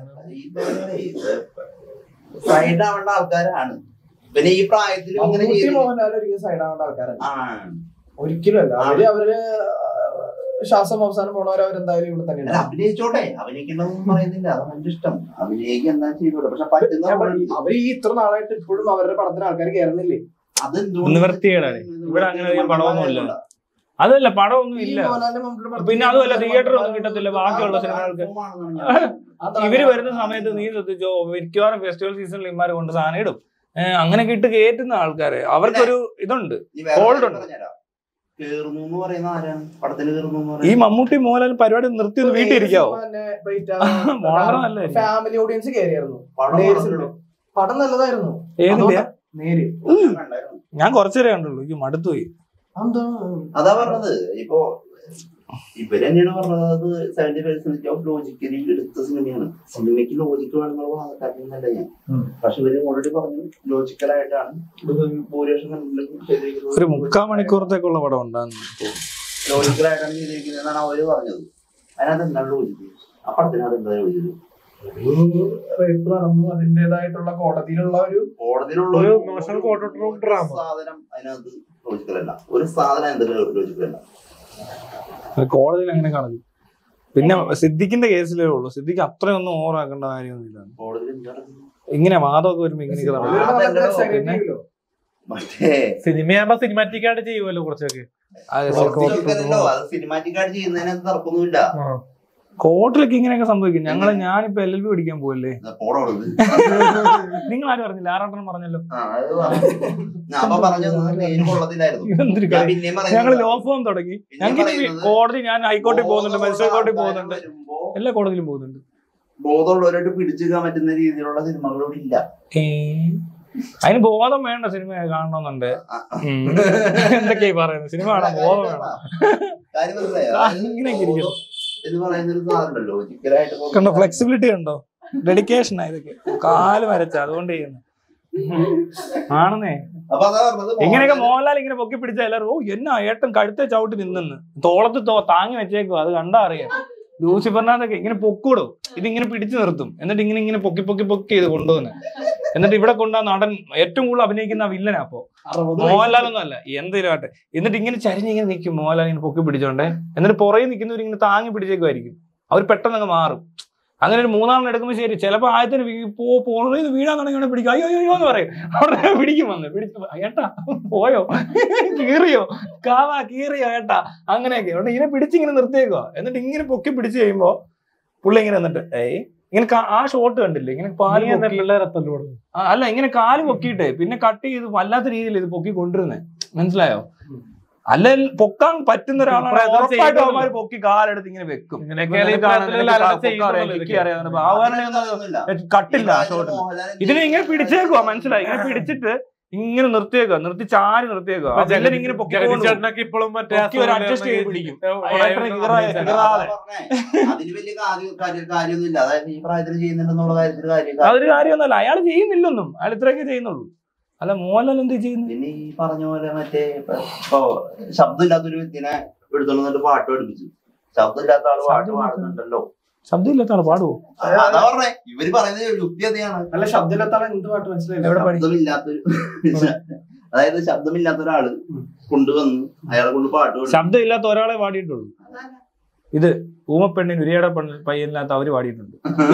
സൈഡ് ആവേണ്ട ആൾക്കാരാണ് പിന്നെ ഈ പ്രായത്തിൽ ഇങ്ങനെ മമ്മൂട്ടി ചെയ്ത് മോഹൻലാൽ ഒരിക്കലും സൈഡ് ആവേണ്ട ആൾക്കാരല്ല ആ ഒരിക്കലും അല്ല അവര് അവര് ശ്വാസം അവസാനം പോണവർ അവരെന്തായാലും ഇവിടെ തന്നെ അല്ല അഭിനയിച്ചോട്ടെ അഭിനയിക്കണമെന്ന് പറയുന്നില്ല അതാണ് എന്റെ ഇഷ്ടം അഭിനയിക്കുക എന്താ ചെയ്തോട്ടെ പക്ഷെ പറ്റുന്ന അവര് ഈ ഇത്ര നാളായിട്ട് ഇപ്പോഴും അവരുടെ പടത്തിന് ആൾക്കാർ കയറുന്നില്ലേ അതെന്തുകൊണ്ട് നിവൃത്തികേടാണ്. ഇവിടെ അങ്ങനെ അധികം പടമൊന്നുമില്ല. അതല്ല പടമൊന്നും ഈ ഇല്ല മോഹൻലാലിന്റെ മമ്മൂട്ടിയുടെ പടത്തിന് പിന്നെ അതുമല്ല തിയേറ്റർ ഒന്നും പടം കിട്ടത്തില്ല ബാക്കിയുള്ള ആ, സിനിമകൾക്ക് platform ആണെന്നാണ് ഞാൻ അതാണ് ഇവര് വരുന്ന സമയത്ത് നീ ശ്രദ്ധിച്ചോ മിക്കവാറും ഫെസ്റ്റിവൽ സീസണിൽ ഇമാര് കൊണ്ട് സാധനം ഇടും ഏഹ് അങ്ങനെയൊക്കെ ഇട്ട് കയറ്റുന്ന ആൾക്കാര് അവർക്കൊരു ഇതുണ്ട് നീ വേറെ Hold കാര്യം ഉണ്ട്. പറഞ്ഞുതരാം. കേറുന്നു എന്ന് പറയുന്ന ആരാണ് പടത്തിൽ കേറുന്നു എന്ന് ഈ പറയുന്നത് മമ്മൂട്ടി മോഹൻലാൽ പരിപാടി നിർത്തി ഒന്ന് വീട്ടിൽ ഇരിക്കാവോ വളരെ നല്ലതായിരിക്കും. ഫാമിലി ഓഡിയൻസ് കയറിയായിരുന്നു പടം നേര് കണ്ടിട്ടുണ്ടോ? പടം നല്ലതായിരുന്നു ഏതിന്റെയാ നേര് ഞാൻ കണ്ടായിരുന്നു. ഞാൻ കുറച്ചേരെ കണ്ടുള്ളൂ എനിക്ക് മടുത്തു പോയി എന്താ അതാ പറഞ്ഞത് ഇപ്പൊ ഇവര് തന്നെയാണ് പറഞ്ഞത് സെവന്റി പെർസെന്റേജ് ഓഫ് ലോജിക്കലി എടുത്ത സിനിമയാണ് സിനിമയ്ക്ക് ലോജിക്ക് വേണമെന്നുള്ള കാര്യമല്ല ഞാൻ ഉം. പക്ഷെ ഇവര് ഓൾറെഡി പറഞ്ഞു ലോജിക്കലായിട്ടാണ് ഭൂരിപക്ഷം കണ്ടിട്ടുണ്ടെങ്കിൽ ഒരു മുക്കാൽ മണിക്കൂറത്തേക്കുള്ള പടം ഉണ്ടാകുന്നു ലോജിക്കലായിട്ടാണ് ചെയ്തിരിക്കുന്നതെന്നാണ് അവര് പറഞ്ഞത് അതിനകത്ത് എന്താണ് ലോജിക്ക് ആ പടത്തിനകത്ത് എന്താ ലോജിക്ക് ഒരു റേപ്പ് നടന്നു അതിന്റേതായിട്ടുള്ള കോടതിയിലുള്ള ഒരു കോടതിയിലുള്ള ഒരു emotional court of law drama. സാധനം അതിനകത്ത് ലോജിക്കലല്ല ഒരു സാധനം എന്തെങ്കിലും ലോജിക്കലല്ല കോടതിയിൽ എങ്ങനെ കാണും പിന്നെ സിദ്ദിഖിന്റെ കേസിലേ ഉള്ളൂ സിദ്ദിഖ് അത്രയൊന്നും ഓവറാക്കേണ്ട കാര്യമൊന്നുമില്ല കോടതിയിൽ എന്താ നടക്കുന്നത്? ഇങ്ങനെ വാദമൊക്കെ വരുമ്പോ ഇങ്ങനെയൊക്കെ ആ, നടക്കും അതല്ലടോ, സെക്രട്ടറിയിലോ? മറ്റേ സിനിമയാകുമ്പോ സിനിമാറ്റിക് ആയിട്ട് ചെയ്യുമല്ലോ കുറച്ചൊക്കെ ലോജിക്കലല്ലോ അത് സിനിമാറ്റിക് ആയിട്ട് ചെയ്യുന്നതിനകത്ത് തർക്കമൊന്നുമില്ല ആ. കോർട്ടിലൊക്കെ ഇങ്ങനെയൊക്കെ സംഭവിക്കും ഞങ്ങള് ഞാനിപ്പോ എൽ എൽ ബി പഠിക്കാൻ പോവല്ലേ എന്നാ പോടാ അവിടുന്ന്. നിങ്ങൾ ആരും പറഞ്ഞില്ല ആറാട്ടൻ പറഞ്ഞല്ലോ ആ, അത് പറഞ്ഞു. ഞാൻ അപ്പൊ പറഞ്ഞത് നേര് കൊള്ളത്തില്ലായിരുന്നു ഇതെന്തൊരു ഞാൻ കാര്യം പിന്നെയും ഞങ്ങൾ പറയുന്നത് ലോ ഫോം തുടങ്ങി പിന്നെ ഞങ്ങൾക്ക് പറയുന്നത് കോടതി ഞാൻ ഹൈക്കോടതി പോകുന്നുണ്ട് മജിസ്ട്രേറ്റ് കോടതി ബോധമുള്ള പോകുന്നുണ്ട് ആൾക്കാര് വരുമ്പോ എല്ലാ കോടതിയിലും പോകുന്നുണ്ട് ബോധമുള്ളവരായിട്ട് പിടിച്ചെടുക്കാൻ പറ്റുന്ന രീതിയിലുള്ള സിനിമകളോട് ഇല്ല ഏ, അതിന് ബോധം വേണ്ട സിനിമ കാണണമെന്നുണ്ട് ഉം. എന്തൊക്കെയായി പറയുന്നത് സിനിമ കാണാൻ ബോധം വേണം കാര്യം മനസ്സിലായോ? ആ, ഇങ്ങനെയൊക്കെ ഇരിക്കുന്നു. ബോധം എന്ന് പറയുന്ന ഒരു സാധനം ഉണ്ടല്ലോ ലോജിക്കലായിട്ട് കണ്ടോ ഫ്ലെക്സിബിലിറ്റി കണ്ടോ ഡെഡിക്കേഷൻ ഇതൊക്കെ കാല് വരച്ച അതുകൊണ്ട് ചെയ്യുന്നു ആണെന്നേ അപ്പൊ അതാ പറഞ്ഞത് ഇങ്ങനെയൊക്കെ മോഹൻലാൽ- മോഹൻലാൽ ഇങ്ങനെ പൊക്കി പിടിച്ച എല്ലാവരും ഓ എന്നാ ഏട്ടൻ കഴുത്തെ ചവിട്ടി നിന്നെന്ന് തോളത്ത് തോ താങ്ങി വെച്ചേക്കോ അത് കണ്ടാ അറിയാം ലൂസിഫറിനകത്തൊക്കെ ഇങ്ങനെ പൊക്കൂടും ഇതിങ്ങനെ പിടിച്ചു നിർത്തും എന്നിട്ട് ഇങ്ങനെ ഇങ്ങനെ പൊക്കി പൊക്കി പൊക്കി ചെയ്ത് കൊണ്ടുവന്ന് എന്നിട്ട് ഇവിടെ കൊണ്ടാ നടൻ ഏറ്റവും കൂടുതൽ അഭിനയിക്കുന്ന ആ വില്ലനാ അപ്പൊ അറുപത് മോഹൻലാൽ ഒന്നും അല്ല എന്തെങ്കിലും ആട്ടെ എന്നിട്ട് ഇങ്ങനെ ചരിഞ്ഞ് ഇങ്ങനെ നിൽക്കും മോഹൻലാൽ ഇങ്ങനെ പൊക്കി പിടിച്ചോണ്ടേ എന്നിട്ട് പുറകെ നിൽക്കുന്നവർ ഇങ്ങനെ താങ്ങി പിടിച്ചേക്കുമായിരിക്കും അവർ പെട്ടെന്ന് അങ്ങ് മാറും അങ്ങനെ ഒരു മൂന്നാളിന് എടുക്കുമ്പോൾ ശരി ചിലപ്പോൾ ആദ്യത്തിന് വീ- പോ പുറകെ വീഴാൻ തുടങ്ങി പിടിക്കും അയ്യോ അയ്യോ എന്ന് പറയും അവിടെ പിടിക്കും വന്ന് പിടിച്ചു ഏട്ടാ പോയോ കീറിയോ കാവാ കീറിയോ ഏട്ടാ അങ്ങനെയൊക്കെ അവിടെ ഇങ്ങനെ പിടിച്ചിങ്ങനെ നിർത്തിയേക്കോ എന്നിട്ട് ഇങ്ങനെ പൊക്കി പിടിച്ച് കഴിയുമ്പോ പുള്ളി ഇങ്ങനെ എന്നിട്ട് ഏയ് ഇങ്ങനെ കാ- ആ ഷോട്ട് കണ്ടില്ലേ ഇങ്ങനെ പാല് നീ എന്നെ പൊക്കി പിള്ളേരത്തല്ലോ കൊടുക്കും ആ, അല്ല ഇങ്ങനെ കാല് പൊക്കിയിട്ടേ പിന്നെ കട്ട് ചെയ്ത് വല്ലാത്ത രീതിയിൽ ഇത് പൊക്കി കൊണ്ടിരുന്നേ മനസ്സിലായോ അല്ല പൊക്കാൻ പറ്റുന്ന ഒരാളാണ് ഇപ്രായത്തിൽ ഉറപ്പായിട്ടും ചെയ്യുന്നുള്ളൂ. അവന്മാർ പൊക്കി കാലെടുത്ത് ഇങ്ങനെ വെക്കും ഇങ്ങനെയൊക്കെ നിനക്ക് ഈ കാണാൻ പ്രായത്തിലുള്ള നിനക്ക് ആളുകൾ പൊക്കാൻ അറിയാം, ചെയ്യുന്നുള്ളൂ കിക്കി ഇതൊക്കെ. അറിയാം ഭാവനയൊന്നും അങ്ങനെയൊന്നും കട്ടില്ല ആ ഈ ഷോട്ട് മോഹൻലാൽ ഇതിനെ ഇങ്ങനെ പിടിച്ചേക്കുവാ മനസ്സിലായി ഇങ്ങനെ പിടിച്ചിട്ട് ഇങ്ങനെ നിർത്തിയേക്കുക നിർത്തി ചാരി നിർത്തിയേക്കുക ഇപ്പൊ വില്ലൻ ഇങ്ങനെ ജഗതി പൊക്കിക്കൊണ്ട് പോകും. ചേട്ടനൊക്കെ ഇപ്പോഴും മറ്റേ പൊക്കി ഒരു adjust ചെയ്ത് പിടിക്കും. ഏട്ടനെ കീറാ- അതാ കീറാതെ. പറഞ്ഞേ. അതിന് വലിയ കാര്യം- കാര്യം- കാര്യമൊന്നുമില്ല അതായത് ഈ പ്രായത്തിൽ ചെയ്യുന്നുണ്ടെന്നുള്ള കാര്യത്തിൽ കാര്യം അതൊരു കാര്യമൊന്നുമല്ല അയാൾ ചെയ്യുന്നില്ലെന്നും അയാൾ ഇത്രയൊക്കെ ചെയ്യുന്നുള്ളൂ അല്ല മോഹൻലാൽ എന്ത് ചെയ്യുന്നു പിന്നെ ഈ പറഞ്ഞ പോലെ മറ്റേ ഇപ്പൊ ഇപ്പൊ ശബ്ദമില്ലാത്തൊരു വ്യക്തിനെ എടുത്തോണ്ട് വന്നിട്ട് പാട്ട് പഠിപ്പിച്ചു ശബ്ദമില്ലാത്ത ആള് പാട്ട് ശബ്ദമില്ലാത്ത- പാടുന്നുണ്ടല്ലോ ശബ്ദമില്ലാത്ത ആൾ പാടുവോ അതാ പറഞ്ഞേ ഇവര് പറയുന്നത് യുക്തി അതെയാണ് നല്ല ശബ്ദമില്ലാത്ത എന്ത് പാട്ട് മനസ്സിലായില്ല എവിടെ പഠി ശബ്ദമില്ലാത്തൊരു അതായത് ശബ്ദമില്ലാത്ത ഒരാള് ഉം. കൊണ്ടുവന്ന് അയാളെ കൊണ്ട് പാട്ട് പഠിപ്പിച്ചു. ശബ്ദമില്ലാത്ത ഒരാളെ പാടിയിട്ടുള്ളൂ ഇത് ഊമപ്പെണ്ണിന് ഉരിയുടെ പെണ്ണ് പയ്യനില്ലാത്ത അവര് പാടിയിട്ടുണ്ട്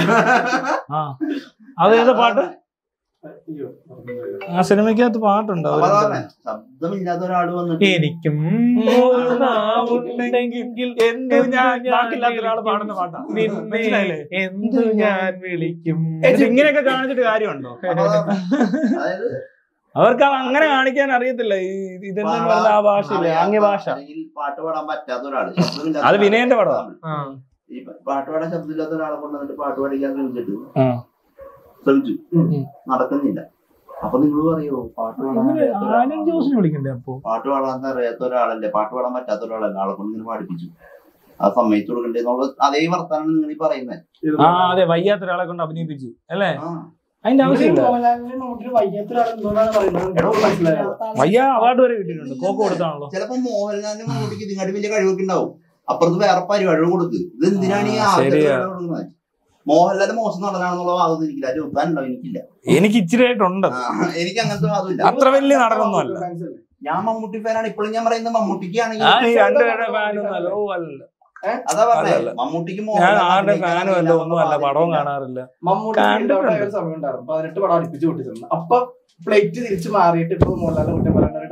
ആ അത് ഏതാ പാട്ട് അയ്യോ, മറന്നുപോയി. ആ സിനിമയ്ക്കകത്ത് പാട്ടുണ്ട് അപ്പൊ അവര് അതാ പറഞ്ഞെ. ശബ്ദമില്ലാത്ത ഒരാള് വന്നിട്ട് എനിക്കും ഒരു നാവുണ്ടെങ്കിൽ എന്തു ഞാൻ നാക്കില്ലാത്ത ഒരാൾ പാടുന്ന പാട്ടാ നിന്നെ മനസ്സിലായില്ലേ എന്തു ഞാൻ വിളിക്കും എന്നിട്ട് ഇങ്ങനെയൊക്കെ കാണിച്ചിട്ട് കാര്യമുണ്ടോ അപ്പൊ അതാ പറഞ്ഞെ. അതായത് അവർക്ക് അത് അങ്ങനെ കാണിക്കാൻ അറിയത്തില്ല ഈ ഇതെന്തെന്ന് പറഞ്ഞ ആ ഭാഷയില്ലേ ആംഗ്യ ഭാഷ അല്ലെങ്കിൽ പാട്ട് പാടാൻ പറ്റാത്ത ഒരാള് ശബ്ദമില്ലാത്ത അത് ഒരാള്. വിനയന്റെ പടമാണ് ആ ഈ പാട്ട് പാടാൻ ശബ്ദമില്ലാത്ത ഒരാളെ കൊണ്ട് വന്നിട്ട് പാട്ട് പാടിക്കാൻ ശ്രമിച്ചിട്ട് ആ. ശ്രമിച്ചു ഉം. നടക്കുന്നില്ല അപ്പൊ നിങ്ങൾ പറയോ പാട്ട് പാടാൻ ഇവര് അറിയാത്ത ഒരാളാണ്. ആനന്ദ് ജോസിനെ വിളിക്കണ്ടേ അപ്പൊ പാട്ട് പാടാൻ അറിയാത്ത ഒരാളല്ലേ പാട്ട് പാടാൻ പറ്റാത്ത ഒരാളല്ലേ ആളെ കൊണ്ട് ഇങ്ങനെ പാടിപ്പിച്ചു ആ സമ്മതിച്ചു കൊടുക്കണ്ടേ എന്നുള്ള അതേ വർത്താനം നിങ്ങൾ ഈ പറയുന്നത് ആ അതെ വയ്യാത്ത ഒരാളെ കൊണ്ട് അഭിനയിപ്പിച്ചു അല്ലേ ആ അതിന്റെ ഇവര് ആവശ്യമില്ല മോഹൻലാലിനെ നോക്കിയിട്ട് വയ്യാത്ത ഒരാൾ എന്തോന്നാണ് പറയുന്നത് എടോ മനസ്സിലായോ വയ്യ അവാർഡ് വരെ കിട്ടിയിട്ടുണ്ട് കോക്ക് കൊടുത്താണല്ലോ ചിലപ്പോ മോഹൻലാലിന് മമ്മൂട്ടിക്ക് ഇതിങ്ങാട്ടി വലിയ കഴിവൊക്കെ ഉണ്ടാവും അപ്പുറത്ത് വേറെ പരിപാടികൾ കൊടുക്ക് ഇത് എന്തിനാണ് ഈ ആ, ആൾക്കാർക്ക് ശരിയാ. പരിപാടി കൊടുക്കുന്നത് മോഹൻലാൽ മോശം നടനാണെന്നുള്ള വാദം എനിക്കില്ല രൂപാനുണ്ടോ എനിക്കില്ല എനിക്ക് ഇച്ചിരി ആയിട്ടുണ്ട് ആ, എനിക്ക് അങ്ങനത്തെ വാദമില്ല അത്ര വലിയ നടനൊന്നും അല്ല ഞാൻ മമ്മൂട്ടി ഫാനാണ് ഇപ്പോഴും ഞാൻ പറയുന്നത് മമ്മൂട്ടിക്ക് ഞാൻ ആണെങ്കിൽ ഈ രണ്ടുപേരുടെ ഫാനൊന്നും അല്ല ഓ അല്ല അതാ പറഞ്ഞേ അല്ലല്ല. മമ്മൂട്ടിക്ക് ഞാൻ മോഹൻലാലിനെ ആരുടെ അഭിനയിക്കാൻ ഫാനും അല്ല അറിയില്ല ഒന്നും അല്ല എന്നുള്ള പടവും വാദമില്ല. കാണാറില്ല മമ്മൂട്ടി കണ്ടിട്ടുണ്ട്. ഫീൽഡ് ഔട്ട് ആയ ഒരു സമയം ഉണ്ടായിരുന്നു പതിനെട്ട് പടം അടുപ്പിച്ച് പൊട്ടിച്ചിട്ടുണ്ട് അപ്പൊ പ്ലേറ്റ് തിരിച്ച് മാറിയിട്ട് ഇപ്പൊ മോഹൻലാലിനെ കുറ്റം പറയുന്ന ഒരു ടൈപ്പ് അല്ലേ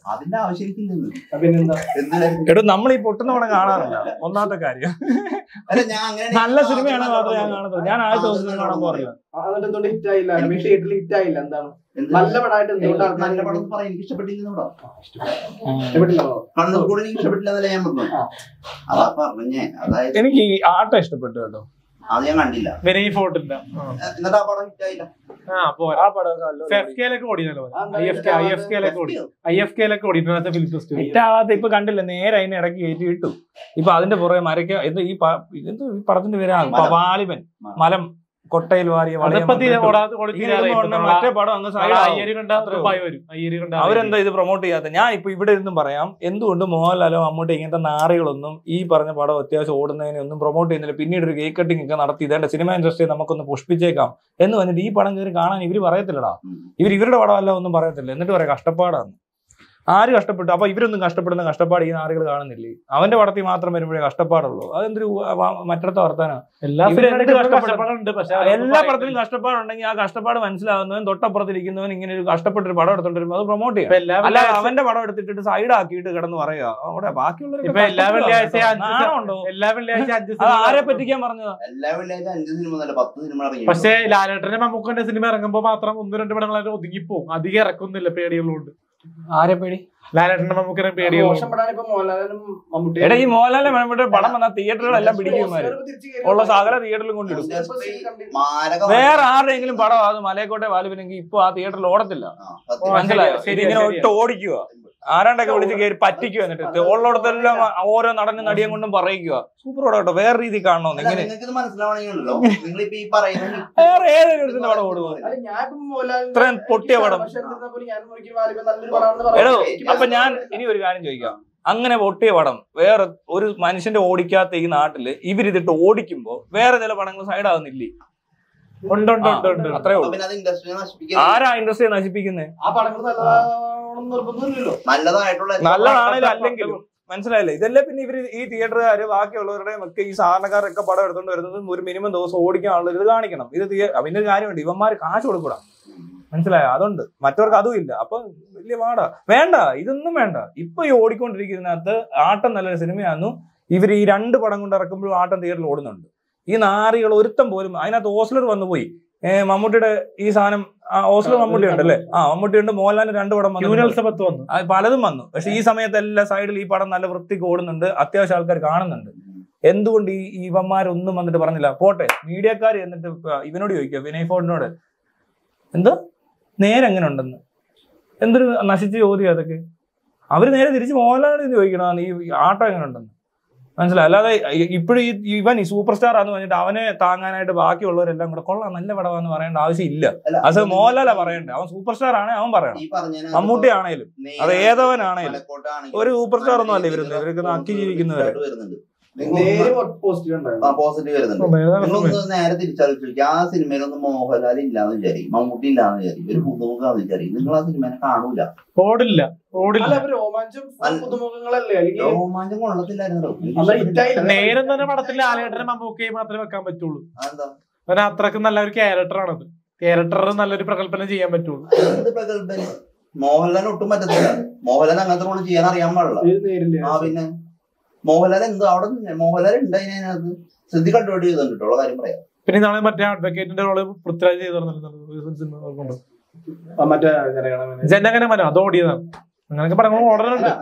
അതിന്റെ ആവശ്യം എനിക്കില്ലെന്ന് പിന്നെന്താ എന്തിനായിരുന്നു? എടോ നമ്മൾ ഈ പൊട്ടുന്ന പടം കാണാറില്ല ഒന്നാമത്തെ കാര്യം അല്ല ഞാൻ അങ്ങനെ നല്ല സിനിമയാണ് മാത്രമേ ഞാൻ കാണത്തുള്ളൂ ഞാൻ ആദ്യത്തെ ദിവസം കാണാൻ പോറില്ല ആ, എന്നിട്ട് എന്തുകൊണ്ട് ഹിറ്റ് ആയില്ല എനിക്ക് തിയേറ്ററിൽ ഹിറ്റ് ആയില്ല എന്താണ് എന്ത്? നല്ല പടമായിട്ട് എന്തുകൊണ്ട് ആൾക്കാർ നല്ല പടം എന്ന് പറയാൻ എനിക്ക് ഇഷ്ടപ്പെട്ടില്ല പടം ഇഷ്ടപ്പെട്ടില്ല കണ്ണൂർ കൂടെ എനിക്ക് ഇഷ്ടപ്പെട്ടില്ല എന്നല്ല ഞാൻ പറഞ്ഞു ആ. അതാ പറഞ്ഞേ അതായത് എനിക്ക് ഈ ആട്ടം ഇഷ്ടപ്പെട്ടു കേട്ടോ അത് ഞാൻ കണ്ടില്ല വിനയ് ഫോർട്ടില്ല എന്നിട്ട് ആ പടം ഹിറ്റ് ആയില്ല ആ പോരാ ആ പടമൊക്കെ നല്ല എഫ് കെയിലൊക്കെ ഓടിയല്ലോ അതെന്താ I F K I F കെയിലൊക്കെ ഓടി ഐ എഫ് കെയിലൊക്കെ ഓടി ഇന്റർനാഷണൽ ഫിലിം ഫെസ്റ്റിവൽ ഹിറ്റാവാത്ത ഇപ്പൊ കണ്ടില്ല നേരെ അതിന് ഇടയ്ക്ക് കയറ്റി ഇട്ടു ഇപ്പൊ അതിന്റെ പുറകെ മരക്ക ഇത് ഈ പ- ഇത് ഈ പടത്തിന്റെ പേര് മലം. വാലിബൻ മലം കൊട്ടയിൽ വാരിയ വളയം അതിപ്പോ തീരെ കൊണ്ടിട്ടു. ഓടാതെ ഓടി ഇങ്ങനെ തീരാറായി. ഇരുന്ന് ഉടനെ മറ്റേ പടം അങ്ങ് side ആവും. അയ്യര് കണ്ട അത്രേ ഉള്ളൂ. ദുബായ് വരും അയ്യര് കണ്ട അവരെന്താ ഇത് പ്രൊമോട്ട് ചെയ്യാത്ത ഞാൻ ഇപ്പൊ ഇവിടെ ഇരുന്നും പറയാം എന്തുകൊണ്ട് മോഹൻലാലോ മമ്മൂട്ടി ഇങ്ങനത്തെ നാറികളൊന്നും ഈ പറഞ്ഞ പടം അത്യാവശ്യം ഓടുന്നതിനെ ഒന്നും പ്രൊമോട്ട് ചെയ്യുന്നില്ല പിന്നീട് ഒരു കേക്ക് കട്ടിംഗ് ഒക്കെ നടത്തി ഇതേണ്ട സിനിമ ഇൻഡസ്ട്രിയെ നമുക്കൊന്ന് പുഷ്പിച്ചേക്കാം എന്ന് പറഞ്ഞിട്ട് ഈ പടം കയറി കാണാൻ ഇവര് പറയത്തില്ലടാ ഉം. ഇവർ ഇവരുടെ പടമല്ല ഒന്നും പറയത്തില്ല എന്നിട്ട് പറയാം കഷ്ടപ്പാടാണ് ആര് കഷ്ടപ്പെട്ടു അപ്പൊ ഇവരൊന്നും കഷ്ടപ്പെടുന്ന കഷ്ടപ്പാട് ഈ നാറുകൾ കാണുന്നില്ലേ അവന്റെ പടത്തിൽ മാത്രം വരുമ്പോഴേ കഷ്ടപ്പാടുള്ളൂ അതെന്തൊരു മറ്റടുത്ത വർത്താനം എല്ലാ ഇവര് സിനിമയിലും എന്ത് കഷ്ടപ്പെടാൻ- കഷ്ടപ്പാടുണ്ട് പക്ഷെ എല്ലാ പടത്തിലും കഷ്ടപ്പാടുണ്ടെങ്കിൽ ആ കഷ്ടപ്പാട് മനസ്സിലാവുന്നവൻ തൊട്ടപ്പുറത്തിരിക്കുന്നവൻ ഇങ്ങനെ ഒരു കഷ്ടപ്പെട്ടൊരു പടം എടുത്തോണ്ട് വരുമ്പോൾ അത് പ്രൊമോട്ട് ചെയ്യാം ഇപ്പൊ എല്ലാ അല്ല വെള്ളിയാഴ്ച- അവന്റെ പടം എടുത്തിട്ട് സൈഡ് ആക്കിയിട്ട് കിടന്ന് പറയുക അവിടെ ബാക്കിയുള്ളവരൊക്കെ ഇപ്പൊ എല്ലാ കഷ്ടപ്പെടുക. വെള്ളിയാഴ്ച അഞ്ച് നാണമുണ്ടോ എല്ലാ വെള്ളിയാഴ്ച അഞ്ച് അത് ആരെ സിനിമ പറ്റിക്കാൻ പറഞ്ഞതാ എല്ലാ വെള്ളിയാഴ്ച അഞ്ച് സിനിമ നല്ല പത്ത് സിനിമ ഇറങ്ങി പക്ഷെ ലാലേട്ടന്റെ മമ്മൂക്കന്റെ സിനിമ ഇറങ്ങുമ്പോ മാത്രം ഒന്ന് രണ്ട് പടങ്ങളായിട്ട് ഒതുങ്ങിപ്പോവും അധികം ഇറക്കുന്നില്ല പേടികളുണ്ട് ആരെ പേടി ലാലേട്ടന്റെ മമ്മൂക്കനെ മോശം പേടികളുണ്ട് പടമാണ് ഇപ്പൊ മോഹൻലാലും മമ്മൂട്ടിയും എടാ ഈ മോഹൻലാലിന്റെ മമ്മൂട്ടിയുടെ പടം വന്നാൽ തിയേറ്ററുകളെല്ലാം പിടിക്കുമാര് ഉള്ള സകല തിയേറ്ററിലും കൊണ്ടിടും മാരക വേറെ ആരുടെയെങ്കിലും പടം അത് മലയക്കോട്ടെ വാലുവിനെങ്കിൽ ഇപ്പൊ ആ തിയേറ്ററിൽ ഓടത്തില്ല ആ, സത്യം. ഓ, മനസ്സിലായോ ശരിയാ, ഇതിങ്ങനെ ശരിയാ. ഒട്ട് ഓടിക്കുക ആരാണ്ടൊക്കെ വിളിച്ച് കയറി പറ്റിക്കുക എന്നിട്ട് ഉള്ളിടത്തെല്ലാം ഓരോ നടനും നടിയും കൊണ്ടും പറയിക്കുക സൂപ്പർ പടം കേട്ടോ വേറെ രീതി കാണണോ അല്ല, ഇങ്ങനെ നിങ്ങൾക്ക് ഇത് മനസ്സിലാവണമെങ്കിലോ നിങ്ങളിപ്പോ ഈ പറയുന്ന വേറെ ഏതൊരു ഇടത്തിന്റെ പടം ഓടുക ഇത്രയും പൊട്ടിയ പടം. എടോ അപ്പൊ ഞാൻ ഇനി ഒരു കാര്യം ചോദിക്കാം അങ്ങനെ പൊട്ടിയ പടം വേറെ ഒരു മനുഷ്യന്റെ ഓടിക്കാത്ത ഈ നാട്ടില് ഇവരിതിട്ട് ഓടിക്കുമ്പോ വേറെ ചില പടങ്ങൾ സൈഡ് ആവുന്നില്ലേ ഉണ്ട് ഉണ്ട് ഉണ്ട് ഉണ്ട് അത്രേ അപ്പൊ ഉള്ളൂ പിന്നെ അത് ഇൻഡസ്ട്രിയെ നശിപ്പിക്കുന്നത് ആരാ ഇൻഡസ്ട്രിയെ നശിപ്പിക്കുന്നത് ആ പടങ്ങൾ നല്ലതാണെന്ന് നിർബന്ധമില്ലല്ലോ നല്ലതായിട്ടുള്ള നല്ലതാണേലും അല്ലെങ്കിലും മനസ്സിലായില്ലേ ഇതല്ലേ പിന്നെ ഇവര് ഈ തിയേറ്ററുകാര് ബാക്കിയുള്ളവരുടെ ഒക്കെ ഈ സാധാരണക്കാരൊക്കെ പടം എടുത്തോണ്ട് വരുന്നത് ഒരു മിനിമം ദിവസം ഓടിക്കാനുള്ള ഇത് കാണിക്കണം ഇത് തിയേ- പിന്നെ ഒരു കാര്യമുണ്ട് ഇവന്മാര് കാശ് കൊടുക്കൂടാ മനസ്സിലായോ അതുണ്ട് മറ്റവർക്ക് അതും ഇല്ല അപ്പൊ വലിയ പാടാ വേണ്ട ഇതൊന്നും വേണ്ട ഇപ്പൊ ഈ ഓടിക്കൊണ്ടിരിക്കുന്നതിനകത്ത് ആട്ടം നല്ലൊരു സിനിമയാന്നു ഇവർ ഈ രണ്ട് പടം കൊണ്ട് ഇറക്കുമ്പോഴും ആട്ടം തിയേറ്ററിൽ ഓടുന്നുണ്ട് ഈ നാറികൾ ഒരുത്തം പോലും അതിനകത്ത് ഓസ്ലർ വന്നു പോയി ഏഹ് മമ്മൂട്ടിയുടെ ഈ സാധനം ആ, ഓസ്ലർ മമ്മൂട്ടി ഉണ്ടല്ലേ ആ മമ്മൂട്ടി ഉണ്ട് മോഹൻലാലിന് രണ്ട് പടം വന്നിട്ടുണ്ട്. യൂനൽസബത്ത് വന്നു അത് പലതും വന്നു പക്ഷെ ഈ സമയത്ത് എല്ലാ സൈഡിൽ ഈ പടം നല്ല വൃത്തിക്ക് ഓടുന്നുണ്ട് അത്യാവശ്യം ആൾക്കാർ കാണുന്നുണ്ട് എന്തുകൊണ്ട് ഈ ഈ ഇവന്മാരൊന്നും വന്നിട്ട് പറഞ്ഞില്ല പോട്ടെ മീഡിയക്കാർ എന്നിട്ട് ഇപ്പൊ ഇവനോട് ചോദിക്കുക വിനയ് ഫോർഡിനോട് എന്താ നേരെ എങ്ങനെ ഉണ്ടെന്ന് എന്തൊരു നശിച്ച ചോദ്യം അതൊക്കെ അവര് നേരെ തിരിച്ച് മോഹൻലാലിന് ചോദിക്കണം ഈ ആട്ടം എങ്ങനെ ഉണ്ടെന്ന് മനസ്സിലായി അല്ലാതെ ഇപ്പോഴും ഈ ഇവൻ ഈ സൂപ്പർ സ്റ്റാർ ആന്ന് പറഞ്ഞിട്ട് അവനെ താങ്ങാനായിട്ട് ബാക്കിയുള്ളവരെല്ലാം കൂടെ കൊള്ളാം നല്ല പടമാന്ന് പറയേണ്ട ആവശ്യമില്ല അല്ല, അത് മോഹൻലാലാ പറയണ്ടേ അവൻ സൂപ്പർ സ്റ്റാർ ആണേ അവൻ പറയണം ഈ പറഞ്ഞതിനകത്ത് മമ്മൂട്ടി ആണേലും നേരെ അത് ഏതവനാണേലും മലക്കോട്ടാണെങ്കിലും ഒരു സൂപ്പർ സ്റ്റാർ ഒന്നും അല്ല ഇവരൊന്നും ഇവരൊക്കെ നക്കി ജീവിക്കുന്നവര് ആയിട്ട് വരുന്നുണ്ട് നേരെ പോസിറ്റീവ് ഉണ്ടായിരുന്നു പോസിറ്റീവ് വരുന്നുണ്ട് നിങ്ങളൊന്ന് നേരെ തിരിച്ചാലോചിച്ചു ആ സിനിമയിലൊന്നും മോഹൻലാൽ ഇല്ലാന്ന് വിചാരിക്കും മമ്മൂട്ടി ഇല്ലാന്ന് വിചാരിക്കും ഒരു പുതുമുഖാന്ന് വിചാരിക്കും നിങ്ങൾ ആ സിനിമനെ കാണൂല ഓടില്ല ഓടില്ല അല്ല ഇപ്പൊ രോമാഞ്ചം അല്ല. പുതുമുഖങ്ങളല്ലേ അല്ലെങ്കിൽ രോമാഞ്ചം കൊള്ളത്തില്ലായിരുന്നല്ലോ അല്ല ഹിറ്റായില്ല നേരം തന്നെ പടത്തിൽ ലാലേട്ടനെ മമ്മൂക്കയെ മാത്രമേ വെക്കാൻ പറ്റുള്ളൂ അതെന്താ അവന് അത്രക്ക് നല്ല ഒരു ക്യാരക്ടർ ആണത് ക്യാരക്ടർ നല്ലൊരു പ്രകല്പന ചെയ്യാൻ പറ്റുള്ളൂ എന്ത് പ്രഗത്ഭന് മോഹൻലാൽ ഒട്ടും പറ്റത്തില്ല മോഹൻലാൽ അങ്ങനത്തെ റോള് ചെയ്യാൻ അറിയാൻ പാടില്ല ഇത് നേരില്ല ആ പിന്നെ മോഹൻലാൽ എന്ത് അവിടെ നിന്ന് മോഹൻലാൽ ഉണ്ടായതിനകത്ത് ശ്രദ്ധി കണ്ടുപിടി ചെയ്തിട്ടുള്ള കാര്യം പറയാം പിന്നെ നാളെ മറ്റേ അഡ്വക്കേറ്റിന്റെ റോള് പൃഥ്വിരാജ് ചെയ്തു സിനിമ ആ, മറ്റേ ജനഗണമന ജനഗണ മന അത് ഓടിയതാണ് അങ്ങനെയൊക്കെ പടങ്ങൾ ഓർഡറുണ്ട്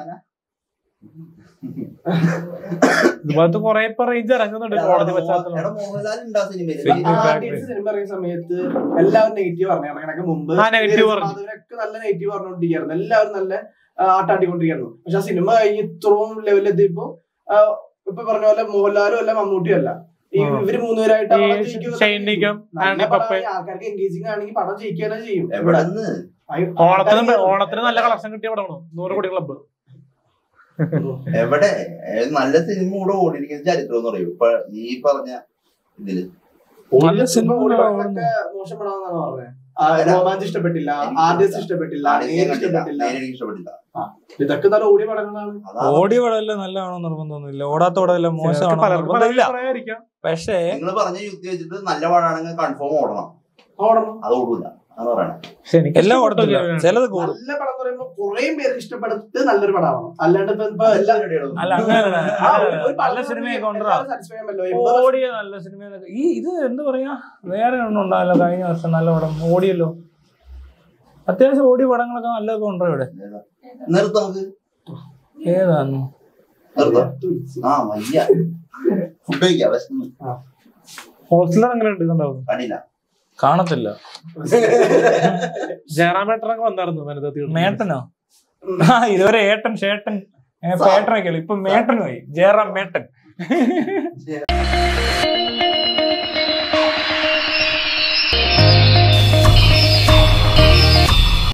ഇതുപോലത്തെ കുറെ ഇപ്പൊ റേഞ്ച് ഇറങ്ങുന്നുണ്ട് കോടതി പശ്ചാത്തലം എടാ, മോഹൻലാൽ ഉണ്ട് ആ സിനിമയിൽ പിന്നെ ആ ആദ്യത്തെ സിനിമ ഇറങ്ങിയ സമയത്ത് എല്ലാവരും നെഗറ്റീവ് പറഞ്ഞു ഇറങ്ങണക്ക് മുമ്പ് ആ, negative പറഞ്ഞു. അവരൊക്കെ നല്ല നെഗറ്റീവ് പറഞ്ഞുകൊണ്ടിരിക്കുന്നു എല്ലാവരും നല്ല ആ, ആട്ടാട്ടിക്കൊണ്ടിരിക്കുന്നു പക്ഷെ ആ സിനിമ കഴിഞ്ഞ് ഇത്രയും ലെവലിൽ എത്തിയപ്പോ ആ, ഇപ്പൊ പറഞ്ഞ പോലെ മോഹൻലാലും അല്ല മമ്മൂട്ടിയും അല്ല ഈ ആ. ഇവര് മൂന്നുപേരായിട്ട് ആ ഈ പടം ജയിക്കുമെന്ന് ഷൈൻ നിഗം, നല്ല ആൻഡി പടമാണ്. പപ്പെ. ആൾക്കാർക്ക് എൻഗേജിങ് ആണെങ്കിൽ പടം ജയിക്കുക തന്നെ ചെയ്യും എവിടെ നിന്ന് അയ്യോ, ഓണത്തിന് ആൾക്കാർക്ക് ഓണത്തിന് നല്ല കളക്ഷൻ കിട്ടിയ പടമാണ് നൂറ് കോടി ക്ലബ്ബ് എവിടെ ഏ, നല്ല സിനിമ കൂടെ ഓടിയിരിക്കുന്ന ചരിത്രം എന്ന് പറയും ഇപ്പൊ ഈ പറഞ്ഞ ഇതില് നല്ല സിനിമ ഒരു കൂടെ പടമൊക്കെ മോശം പടമാണെന്നാണ് പറഞ്ഞത് ആ, രോമാഞ്ച് ഇഷ്ടപ്പെട്ടില്ല എനിക്ക് ആർഡിയസ് ഇഷ്ടപ്പെട്ടില്ല ആദ്യം ഞാൻ നേര് കണ്ടില്ല ഇഷ്ടപ്പെട്ടില്ല നേരെ എനിക്ക് ഇഷ്ടപ്പെട്ടില്ല ഇതൊക്കെ നല്ല ഓടിയ പടങ്ങളാണ് അതാ ഓടിയ പടമല്ല നല്ലതാണോ നിർബന്ധമൊന്നുമില്ല ഓടാത്ത പടമല്ല മോശമാണോ പലർക്കും പല നിർബന്ധമില്ല അഭിപ്രായമായിരിക്കാം പക്ഷേ നിങ്ങൾ പറഞ്ഞ യുക്തി വെച്ചിട്ട് നല്ല പടമാണെങ്കിൽ കൺഫേം ഓടണം ഓടണം അത് ഓടൂല എന്ന് പറയണേ പക്ഷെ എനിക്ക് എല്ലാം ഇഷ്ടപ്പെട്ട ഓടത്തില്ല ഒരു ചിലത് കൂടും നല്ല പടം എന്ന് പറയുമ്പോൾ കുറേ പേർക്ക് ഇഷ്ടപ്പെടുത്ത് നല്ലൊരു പടമാവണം അല്ലാണ്ട് ഇപ്പൊ ഇപ്പൊ എല്ലാ അല്ല അങ്ങനെയല്ല. ആ, ഒരു- ഒരു നല്ല പടം സിനിമയൊക്കെ എല്ലാവരും കൊണ്ടുവരാം satisfy ചെയ്യാൻ പറ്റുമല്ലോ. എൺപത് ഓടിയ നല്ല സിനിമ എന്നൊക്കെ- ഈ ഇത് എന്ത് പറയാ വേറെ ഒന്നും ഉണ്ടായല്ലോ കഴിഞ്ഞ വർഷം നല്ല പടം ഓടിയല്ലോ അത്യാവശ്യം ഓടിയ പടങ്ങളൊക്കെ നല്ലതൊക്കെ ഉണ്ടോ ഇവിടെ നിർത്താം നമുക്ക് ഏതാന്നു നിർത്താം ആ വയ്യ ഫുഡ് കഴിക്കാം വിശക്കുന്നു ഹോസ്റ്റലർ അങ്ങനെ ഉണ്ട് കണ്ടാവും കണ്ടില്ല കാണത്തില്ല ജയറാമേട്ടനൊക്കെ വന്നായിരുന്നു വനിതാ തിയേറ്ററിൽ മേട്ടനോ ആ ഇതുവരെ ഏട്ടൻ ഷേട്ടൻ ഏ, പേട്ടനൊക്കെ ഇപ്പൊ മേട്ടനുമായി ജയറാം മേട്ടൻ